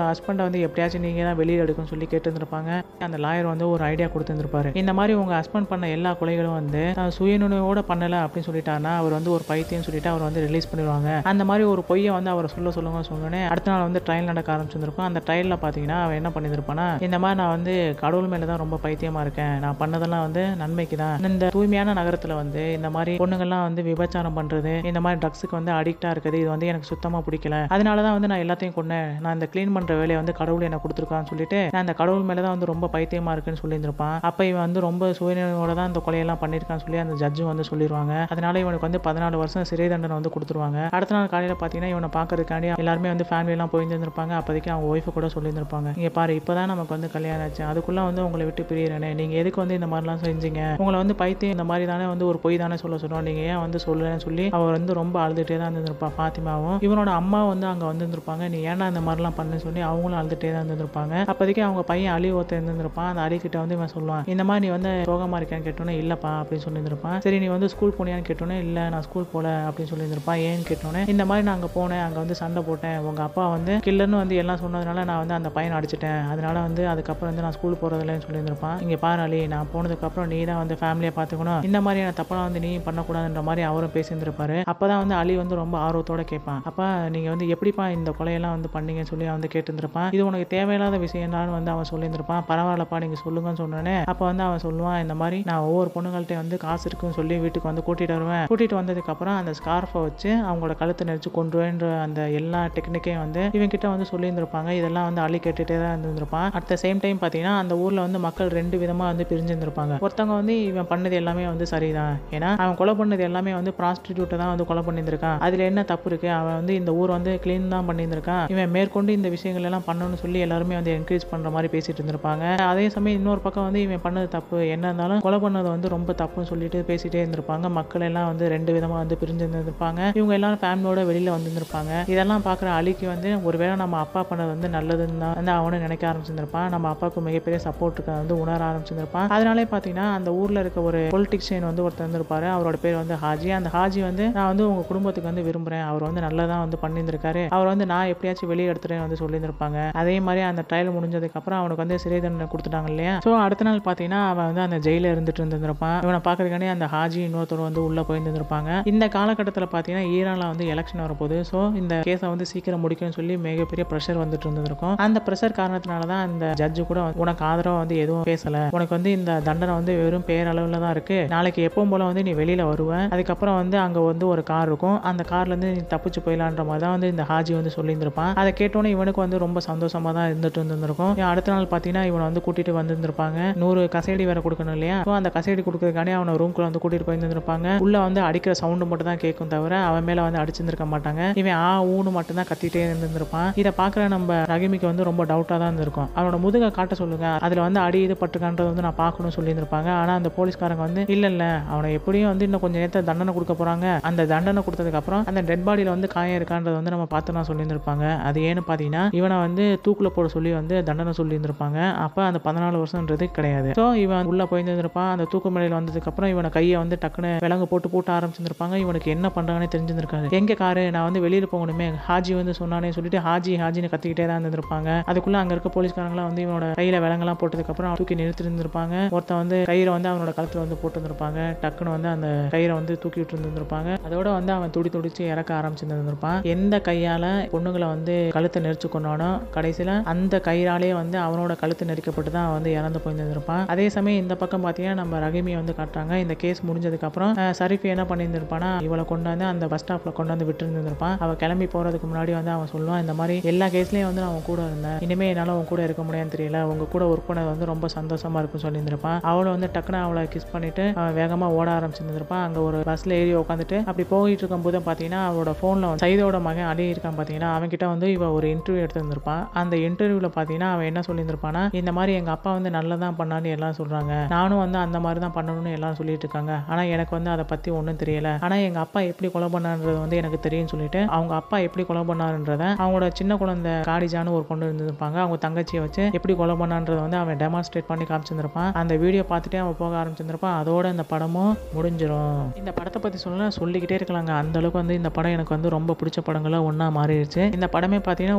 ஹஸ்பண்டை வந்து எப்படியாச்சும் நீங்கள் தான் வெளியில் எடுக்கணும்னு சொல்லி கேட்டுருந்துருப்பாங்க அந்த லாயர் வந்து ஒரு ஐடியா கொடுத்துருந்துருப்பாரு இந்த மாதிரி உங்கள் ஹஸ்பண்ட் பண்ண எல்லா கொலைகளும் வந்து அஹ், சுயநினைவோட பண்ணலை அப்படின்னு சொல்லிட்டாருன்னா அவர் வந்து ஒரு பைத்தியம் சொல்லிட்டு அவர் வந்து ரிலீஸ் பண்ணிடுவாங்க அந்த மாதிரி ஒரு பொய்யை வந்து அவர் சொல்ல சொல்லுங்க சொன்னோன்னே அடுத்த நாள் வந்து ட்ரையல் நடக்க ஆரம்பிச்சிருந்திருக்கும் அந்த ட்ரையலில் பார்த்தீங்கன்னா அவன் என்ன பண்ணியிருப்பானா இந்த மாதிரி நான் வந்து கடவுள் மேலே தான் ரொம்ப பைத்தியமாக இருக்கேன் நான் பண்ணதெல்லாம் வந்து நன்மைக்கு தான் இந்த தூய்மையான நகரத்தில் வந்து இந்த மாதிரி பொண்ணுங்கள்லாம் வந்து விபச்சாரம் பண்ணுறது இந்த மாதிரி ட்ரக்ஸுக்கு வந்து அடிக்டாக இருக்குது இது வந்து எனக்கு சுத்தமாக பிடிக்கல அதனால தான் வந்து நான் எல்லாத்தையும் கொண்டேன் நான் இந்த க்ளீன் பண்ணுற வேலையை வந்து கடவுள் எனக்கு கொடுத்துருக்கான்னு சொல்லிட்டு நான் இந்த கடவுள் மேலே தான் வந்து ரொம்ப பைத்தியமாக இருக்குன்னு சொல்லியிருந்திருப்பான் அப்போ இவன் வந்து ரொம்ப சுயநிலையோட தான் இந்த கொலையெல்லாம் பண்ணியிருக்கான்னு சொல்லி அந்த ஜட்ஜும் வந்து சொல்லிடுவாங்க அதனால இவனுக்கு வந்து பதினாலு வருஷம் சிறை தண்டனை வந்து கொடுத்துருவாங்க அடுத்த நாள் காலையில் பார்த்தீங்கன்னா இவனை பார்க்கறதுக்காண்டி எல்லாருமே வந்து ஃபேமிலியெல்லாம் போயிருந்துருப்பாங்க அப்போதைக்கு அவங்க ஒய்ஃபு கூட சொல்லியிருந்திருப்பாங்க இங்கே பாரு இப்போ தான் நமக்கு வந்து கல்யாணம் ஆச்சு அதுக்குள்ளே வந்து உங்களை விட்டு பிரியறேனே நீங்கள் எதுக்கு வந்து இந்த மாதிரிலாம் செஞ்சீங்க உங்களை வந்து பைத்தியம் இந்த மாதிரி தானே வந்து ஒரு பொய் தானே சொல்ல சொல்லுவோம் நீங்கள் ஏன் வந்து சொல்லலன்னு சொல்லி அவர் வந்து ரொம்ப அழுதுகிட்டே தான் இருந்திருப்பா ஃபாத்திமாவும் இவனோட அம்மா வந்து அங்கே வந்திருந்திருப்பாங்க நீ ஏன்டா இந்த மாதிரிலாம் பண்ணு சொல்லி அவங்களும் அழுதுகிட்டே தான் இருந்திருப்பாங்க அப்போதைக்கு அவங்க பையன் அலி ஒருத்தர் இருந்திருப்பான் அந்த அலி கிட்ட வந்து இவன் சொல்லுவான் இந்த மாதிரி நீ வந்து சோகமாக இருக்கான்னு கேட்டோன்னே இல்லைப்பா அப்படின்னு சொல்லியிருந்திருப்பான் சரி நீ வந்து ஸ்கூல் போனியான்னு கேட்டோன்னே இல்லை நான் ஸ்கூல் போகல அப்படின்னு சொல்லியிருந்திருப்பான் ஏன்னு கேட்டோன்னே இந்த மாதிரி நான் அங்கே போனேன் அங்கே வந்து சண்டை போட்டேன் உங்கள் அப்பா வந்து கில்லர்னு வந்து எல்லாம் சொன்னதுனால நான் வந்து அந்த பையனை அடிச்சிட்டேன் அதனால வந்து அதுக்கப்புறம் வந்து நான் ஸ்கூல் போகிறதில்லன்னு சொல்லியிருந்திருப்பான் இங்கே பாரு அலி நான் போனதுக்கப்புறம் நீ தான் வந்து ஃபேமிலியை பார்த்துக்கணும் இந்த மாதிரியான தப்பெல்லாம் வந்து நீ பண்ணக்கூடாதுன்ற மாதிரி அவரும் பேசியிருந்திருப்பாரு அப்போ தான் வந்து அலி வந்து ரொம்ப ஆர்வத்தோட கேட்பான் அப்பா நீங்கள் வந்து எப்படிப்பா இந்த கொலையெல்லாம் வந்து பண்ணீங்கன்னு சொல்லி அவன் வந்து கேட்டிருந்திருப்பான் இது உனக்கு தேவையில்லாத விஷயம்தான் வந்து அவன் சொல்லியிருந்திருப்பான் பரவாயில்லப்பா நீங்கள் சொல்லுங்கன்னு சொன்னோன்னே அப்போ வந்து அவன் சொல்லுவான் இந்த மாதிரி நான் ஒவ்வொரு பொண்ணுங்கள்ட்ட வந்து காசு இருக்குன்னு சொல்லி வீட்டுக்கு வந்து கூட்டிகிட்டு வருவேன் கூட்டிகிட்டு வந்ததுக்கப்புறம் அந்த ஸ்கார்ஃபை வச்சு அவங்களோட கழுத்தை நெரிச்சு கொண்டுவேன்ற அந்த எல்லா டெக்னிக்கையும் வந்து இவன்கிட்ட வந்து சொல்லியிருந்திருப்பாங்க இதெல்லாம் வந்து அள்ளி கேட்டுகிட்டே தான் இருந்திருப்பான் அட் த சேம் டைம் பார்த்தீங்கன்னா அந்த ஊரில் வந்து மக்கள் ரெண்டு விதமாக வந்து பிரிஞ்சிருந்திருப்பாங்க ஒருத்தவங்க வந்து இவன் பண்ணது எல்லாமே வந்து சரிதான் ஏன்னா அவன் கொலை பண்ணது எல்லாமே வந்து ப்ராஸ்டியூட்டை தான் வந்து கொலை பண்ணியிருந்திருக்கான் அதில் என்ன தப்பு இருக்கு அவன் வந்து இந்த ஊர் வந்து க்ளீன் தான் பண்ணியிருந்திருக்கான் இவன் மேற்கொண்டு இந்த விஷயங்கள் எல்லாம் பண்ணணும்னு சொல்லி எல்லாருமே வந்து என்கரேஜ் பண்ணுற மாதிரி பேசிட்டு இருந்திருப்பாங்க அதே சமயம் இன்னொரு பக்கம் வந்து இவன் பண்ணது தப்பு என்ன இருந்தாலும் கொலை பண்ணது வந்து ரொம்ப தப்புன்னு சொல்லிட்டு பேசிட்டே இருந்திருப்பாங்க மக்கள் எல்லாம் வந்து ரெண்டு விதமாக வந்து பிரிஞ்சு இருந்திருப்பாங்க இவங்க எல்லாரும் ஃபேமிலியோட வெளியில் வந்திருந்திருப்பாங்க இதெல்லாம் பார்க்குற அலிக்கு வந்து ஒருவேளை நம்ம அப்பா பண்ணது வந்து நல்லதுன்னு தான் வந்து அவனும் நினைக்க ஆரம்பிச்சிருந்திருப்பான் நம்ம அப்பாவுக்கு மிகப்பெரிய சப்போர்ட் இருக்க வந்து உணர ஆரம்பிச்சிருந்திருப்பான் அதனாலே பார்த்தீங்கன்னா அந்த ஊரில் இருக்க ஒரு பொலிட்டிஷியன் வந்து ஒருத்தர் இருந்திருப்பாரு அவரோட பேர் வந்து ஹாஜி அந்த ஹாஜி வந்து நான் வந்து உங்க குடும்பத்துக்கு வந்து விரும்புறேன் அவர் வந்து நல்லதா வந்து பண்ணியிருந்திருக்காரு அவர் வந்து நான் எப்படியாச்சும் வெளியே எடுத்துறேன் வந்து சொல்லியிருந்திருப்பாங்க அதே மாதிரி அந்த ட்ரையல் முடிஞ்சதுக்கு அப்புறம் அவனுக்கு வந்து சிறை தண்டனை கொடுத்துட்டாங்க இல்லையா ஸோ அடுத்த நாள் பார்த்தீங்கன்னா அவன் வந்து அந்த ஜெயில இருந்துட்டு இருந்திருப்பான் இவனை பார்க்கறதுக்காண்டி அந்த ஹாஜி இன்னொருத்தர் வந்து உள்ள போயிருந்திருப்பாங்க இந்த காலகட்டத்தில் பார்த்தீங்கன்னா ஈரானில் வந்து எலெக்ஷன் வரப்போகுது ஸோ இந்த கேஸை வந்து சீக்கிரம் முடிக்கணும்னு சொல்லி மிகப்பெரிய ப்ரெஷர் வந்துட்டு இருந்திருக்கும் அந்த ப்ரெஷர் காரணத்தினால தான் அந்த ஜட்ஜு கூட வந்து உனக்கு ஆதரவாக வந்து எதுவும் பேசல உனக்கு வந்து இந்த தண்டனை வந்து வெறும் பேரளவில் தான் இருக்கு நாளைக்கு எப்பவும் போல வந்து நீ வெளியில வருவ அதுக்கப்புறம் வந்து அங்க வந்து ஒரு கார் இருக்கும் அந்த கார்ல இருந்து நீ தப்பிச்சு போயிடலான்ற மாதிரி தான் வந்து இந்த ஹாஜி வந்து சொல்லியிருந்திருப்பான் அதை கேட்டோன்னே இவனுக்கு வந்து ரொம்ப சந்தோஷமா தான் இருந்துட்டு இருந்திருக்கும் இவன் அடுத்த நாள் பார்த்தீங்கன்னா இவனை வந்து கூட்டிட்டு வந்திருந்திருப்பாங்க நூறு கசேடி வேற கொடுக்கணும் இல்லையா ஸோ அந்த கசேடி கொடுக்கறதுக்காண்டி அவனை ரூம்குள்ள வந்து கூட்டிட்டு போயிருந்திருப்பாங்க உள்ள வந்து அடிக்கிற சவுண்டு மட்டும் தான் கேட்கும் தவிர அவன் மேல வந்து அடிச்சிருந்திருக்க மாட்டாங்க இவன் ஆ ஊனு மட்டும் தான் கத்திட்டே இருந்திருப்பான் இதை பார்க்குற நம்ம ரகிமிக்கு வந்து ரொம்ப டவுட்டாக தான் இருந்திருக்கும் அவனோட முதுகை காட்ட சொல்லுங்க அதில் வந்து அடி இது பட்டுக்கான்றது வந்து நான் பார்க்கணும்னு சொல்லியிருந்திருப்பாங்க ஆனால் அந்த போலீஸ்காரங்க வந்து இல்லை இல்லை அவனை எப்படியும் வந்து இன்னும் கொஞ்சம் நேரத்தை தண்டனை கொடுக்க போகிறாங்க அந்த தண்டனை கொடுத்ததுக்கப்புறம் அந்த டெட் பாடியில் வந்து காயம் இருக்கான்றது வந்து நம்ம பார்த்து நான் சொல்லியிருந்திருப்பாங்க அது ஏன்னு பார்த்தீங்கன்னா இவனை வந்து தூக்கில் போட சொல்லி வந்து தண்டனை சொல்லியிருந்திருப்பாங்க அப்போ அந்த பதினாலு வருஷம்ன்றது கிடையாது ஸோ இவன் உள்ளே போயிருந்திருப்பான் அந்த தூக்கு மேலையில் வந்ததுக்கப்புறம் இவனை கையை வந்து டக்குன்னு விலங்கு போட்டு போட்டு ஆரம்பிச்சிருந்திருப்பாங்க இவனுக்கு என்ன பண்ணுறாங்கன்னு தெரிஞ்சிருந்திருக்காது எங்கே காரு நான் வந்து வெளியில் போகணுமே ஹாஜி வந்து சொன்னானே சொல்லிட்டு ஹாஜி ஹாஜின்னு கத்திக்கிட்டே தான் இருந்திருப்பாங்க அதுக்குள்ள அங்கே இருக்க போலீஸ்காரங்களாம் வந்து இவனோட கையில் விலங்கெல்லாம் போட்டதுக்கப்புறம் அவன் தூக்கி நிறுத்தி இருந்திருப்பாங்க ஒருத்தன் வந்து கயிறை வந்து அவனோட கழுத்தில் வந்து போட்டு இருந்திருப்பாங்க டக்குன்னு வந்து அந்த கயிறை வந்து தூக்கி விட்டு இருந்திருப்பாங்க அதோட வந்து அவன் துடி துடிச்சு இறக்க ஆரம்பிச்சிருந்திருப்பான் எந்த கையால பொண்ணுங்களை வந்து கழுத்தை நெரிச்சு கொண்டானோ கடைசியில அந்த கயிறாலே வந்து அவனோட கழுத்து நெரிக்கப்பட்டு தான் அவன் வந்து இறந்து போயிருந்திருப்பான் அதே சமயம் இந்த பக்கம் பார்த்தீங்கன்னா நம்ம ரகிமியை வந்து காட்டுறாங்க இந்த கேஸ் முடிஞ்சதுக்கு அப்புறம் அஹ், சரிஃபி என்ன பண்ணியிருந்திருப்பானா இவளை கொண்டாந்து அந்த பஸ் ஸ்டாப்ல கொண்டாந்து விட்டு இருந்திருப்பான் அவ கிளம்பி போறதுக்கு முன்னாடி வந்து அவன் சொல்லுவான் இந்த மாதிரி எல்லா கேஸ்லயும் வந்து நான் அவன் கூட இருந்தேன் இனிமே என்னால உன் கூட இருக்க முடியாதுன்னு தெரியல உங்க கூட ஒர்க் பண்ணது வந்து ரொம்ப சந்தோஷமா இருக்கும்னு சொல்லியிருந்திருப்பான் அவளை வந்து டக்குன்னு அவளை கிஸ் பண்ணிட்டு அவன் வேகமா ஓட ஆரம்பிச்சிருந்திருப்பான் அங்க ஒரு பஸ்ல ஏறி உட்காந்துட்டு அப்படி போயிட்டு இருக்கும் போது பாத்தீங்கன்னா அவளோட போன்ல சைதோட மகன் அலி இருக்கான் பாத்தீங்கன்னா அவன் கிட்ட வந்து இவ ஒரு இன்டர்வியூ எடுத்திருந்திருப்பான் அந்த இன்டர்வியூல பாத்தீங்கன்னா அவன் என்ன சொல்லியிருந்திருப்பானா இந்த மாதிரி எங்க அப்பா வந்து நல்லதான் பண்ணான்னு எல்லாம் சொல்றாங்க நானும் வந்து அந்த மாதிரி தான் பண்ணணும்னு எல்லாம் சொல்லிட்டு இருக்காங்க ஆனா எனக்கு வந்து அதை பத்தி ஒன்றும் தெரியல ஆனா எங்க அப்பா எப்படி கொலை பண்ணான்றது வந்து எனக்கு தெரியும்னு சொல்லிட்டு அவங்க அப்பா எப்படி கொலை பண்ணாருன்றத அவங்களோட சின்ன குழந்தை காடிஜான்னு ஒரு பொண்ணு இருந்திருப்பாங்க அவங்க தங்கச்சியை வச்சு எப்படி கொலை பண்ணான்றத வந்து அவன் டெமான்ஸ்ட்ரேட் பண்ணி காமிச்சிருந்திருப்பான் அந்த வீடியோ பார்த்துட்டே அவன் போக ஆரம்பிச்சிருந்திருப்பான் அதோட இந்த படமும் முடிஞ்சிரும் இந்த படத்தை பத்தி சொல்ல சொல்லிக்கிட்டே இருக்கலாங்க அந்த அளவுக்கு வந்து இந்த படம் எனக்கு வந்து ரொம்ப பிடிச்ச படங்களா ஒண்ணா மாறிடுச்சு இந்த படமே பார்த்தீங்கன்னா ஒரு உண்மை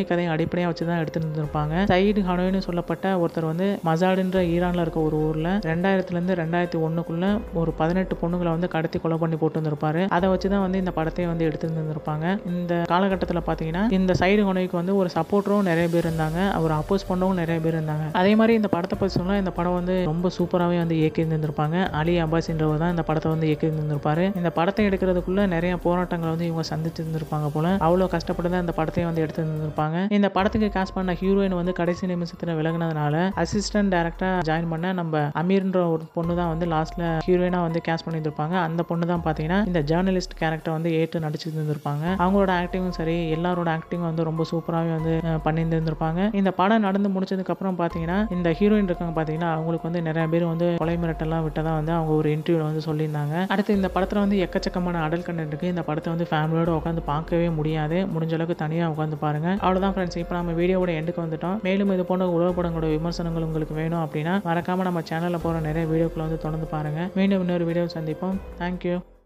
உண்மை கதையை அடிப்படையாக வச்சு தான் எடுத்துருந்துருப்பாங்க சயீடு ஹனோயின்னு சொல்லப்பட்ட ஒருத்தர் வந்து மசாடுன்ற ஈரானில் இருக்க ஒரு ஊரில் ரெண்டாயிரத்துலேருந்து ரெண்டாயிரத்தி ஒன்றுக்குள்ள ஒரு பதினெட்டு பொண்ணுங்களை வந்து கடத்தி கொலை பண்ணி போட்டு வந்திருப்பாரு அதை வச்சு தான் வந்து இந்த படத்தை வந்து எடுத்துருந்துருப்பாங்க இந்த காலகட்டத்தில் பார்த்தீங்கன்னா இந்த சைடு ஹனோய்க்கு வந்து ஒரு சப்போர்ட்டரும் நிறைய பேர் இருந்தாங்க அவர் அப்போஸ் பண்ணவும் நிறைய பேர் இருந்தாங்க அதே மாதிரி இந்த படத்தை பற்றி சொன்னால் இந்த படம் வந்து ரொம்ப சூப்பராகவே வந்து இயக்கி இருந்திருப்பாங்க அலி அப்பாஸ்ன்றவர் தான் இந்த படத்தை வந்து இயக்கி இருந்திருப்பாரு இந்த படத்தை எடுக்கிறதுக்குள்ள நிறைய போராட்டங்களை வந்து இவங்க சந்திச்சு இருந்திருப்பாங்க போல அவ்வளோ கஷ்டப்பட்டு தான் இந்த படத்தை வந்து எடுத்து இருந்திருப்பாங்க இந்த படத்துக்கு காஸ்ட் பண்ண ஹீரோயின் வந்து கடைசி நிமிஷத்தில் விலகினதுனால அசிஸ்டன்ட் டேரக்டா ஜாயின் பண்ண நம்ம அமீர்ன்ற ஒரு பொண்ணு தான் வந்து லாஸ்ட்ல ஹீரோயினா வந்து கேஸ்ட் பண்ணியிருப்பாங்க அந்த பொண்ணு தான் பார்த்தீங்கன்னா இந்த ஜேர்னலிஸ்ட் கேரக்டர் வந்து ஏற்று நடிச்சு இருந்திருப்பாங்க அவங்களோட ஆக்டிங்கும் சரி எல்லாரோட ஆக்டிங்கும் வந்து ரொம்ப சூப்பராகவே வந்து அஹ், பண்ணியிருந்திருப்பாங்க இந்த படம் நடந்து முடிச்சதுக்கு அப்புறம் பார்த்தீங்கன்னா இந்த ஹீரோயின் இருக்காங்க பார்த்தீங்கன்னா அவங்களுக்கு வந்து நிறைய பேர் வந்து கொலை மிரட்டெல்லாம் விட்டதா வந்து அவங்க ஒரு இன்டர்வியூல வந்து சொல்லியிருந்தாங்க அடுத்து இந்த படத்தில் வந்து எக்கச்சக்கமான அடல் கண்டென்ட் இருக்கு இந்த படத்தை வந்து ஃபேமிலியோட உட்காந்து பார்க்கவே முடியாது முடிஞ்ச அளவுக்கு தனியாக உட்காந்து பாருங்க அவ்வளோதான் ஃப்ரெண்ட்ஸ் இப்போ நம்ம வீடியோவோட எண்டுக்கு வந்துட்டோம் மேலும் இது போன்ற உலக படங்களோட விமர்சனங்கள் உங்களுக்கு வேணும் அப்படின்னா மறக்காம நம்ம சேனலில் போகிற நிறைய வீடியோக்களை வந்து தொடர்ந்து பாருங்க மீண்டும் இன்னொரு வீடியோ சந்திப்போம் தேங்க்யூ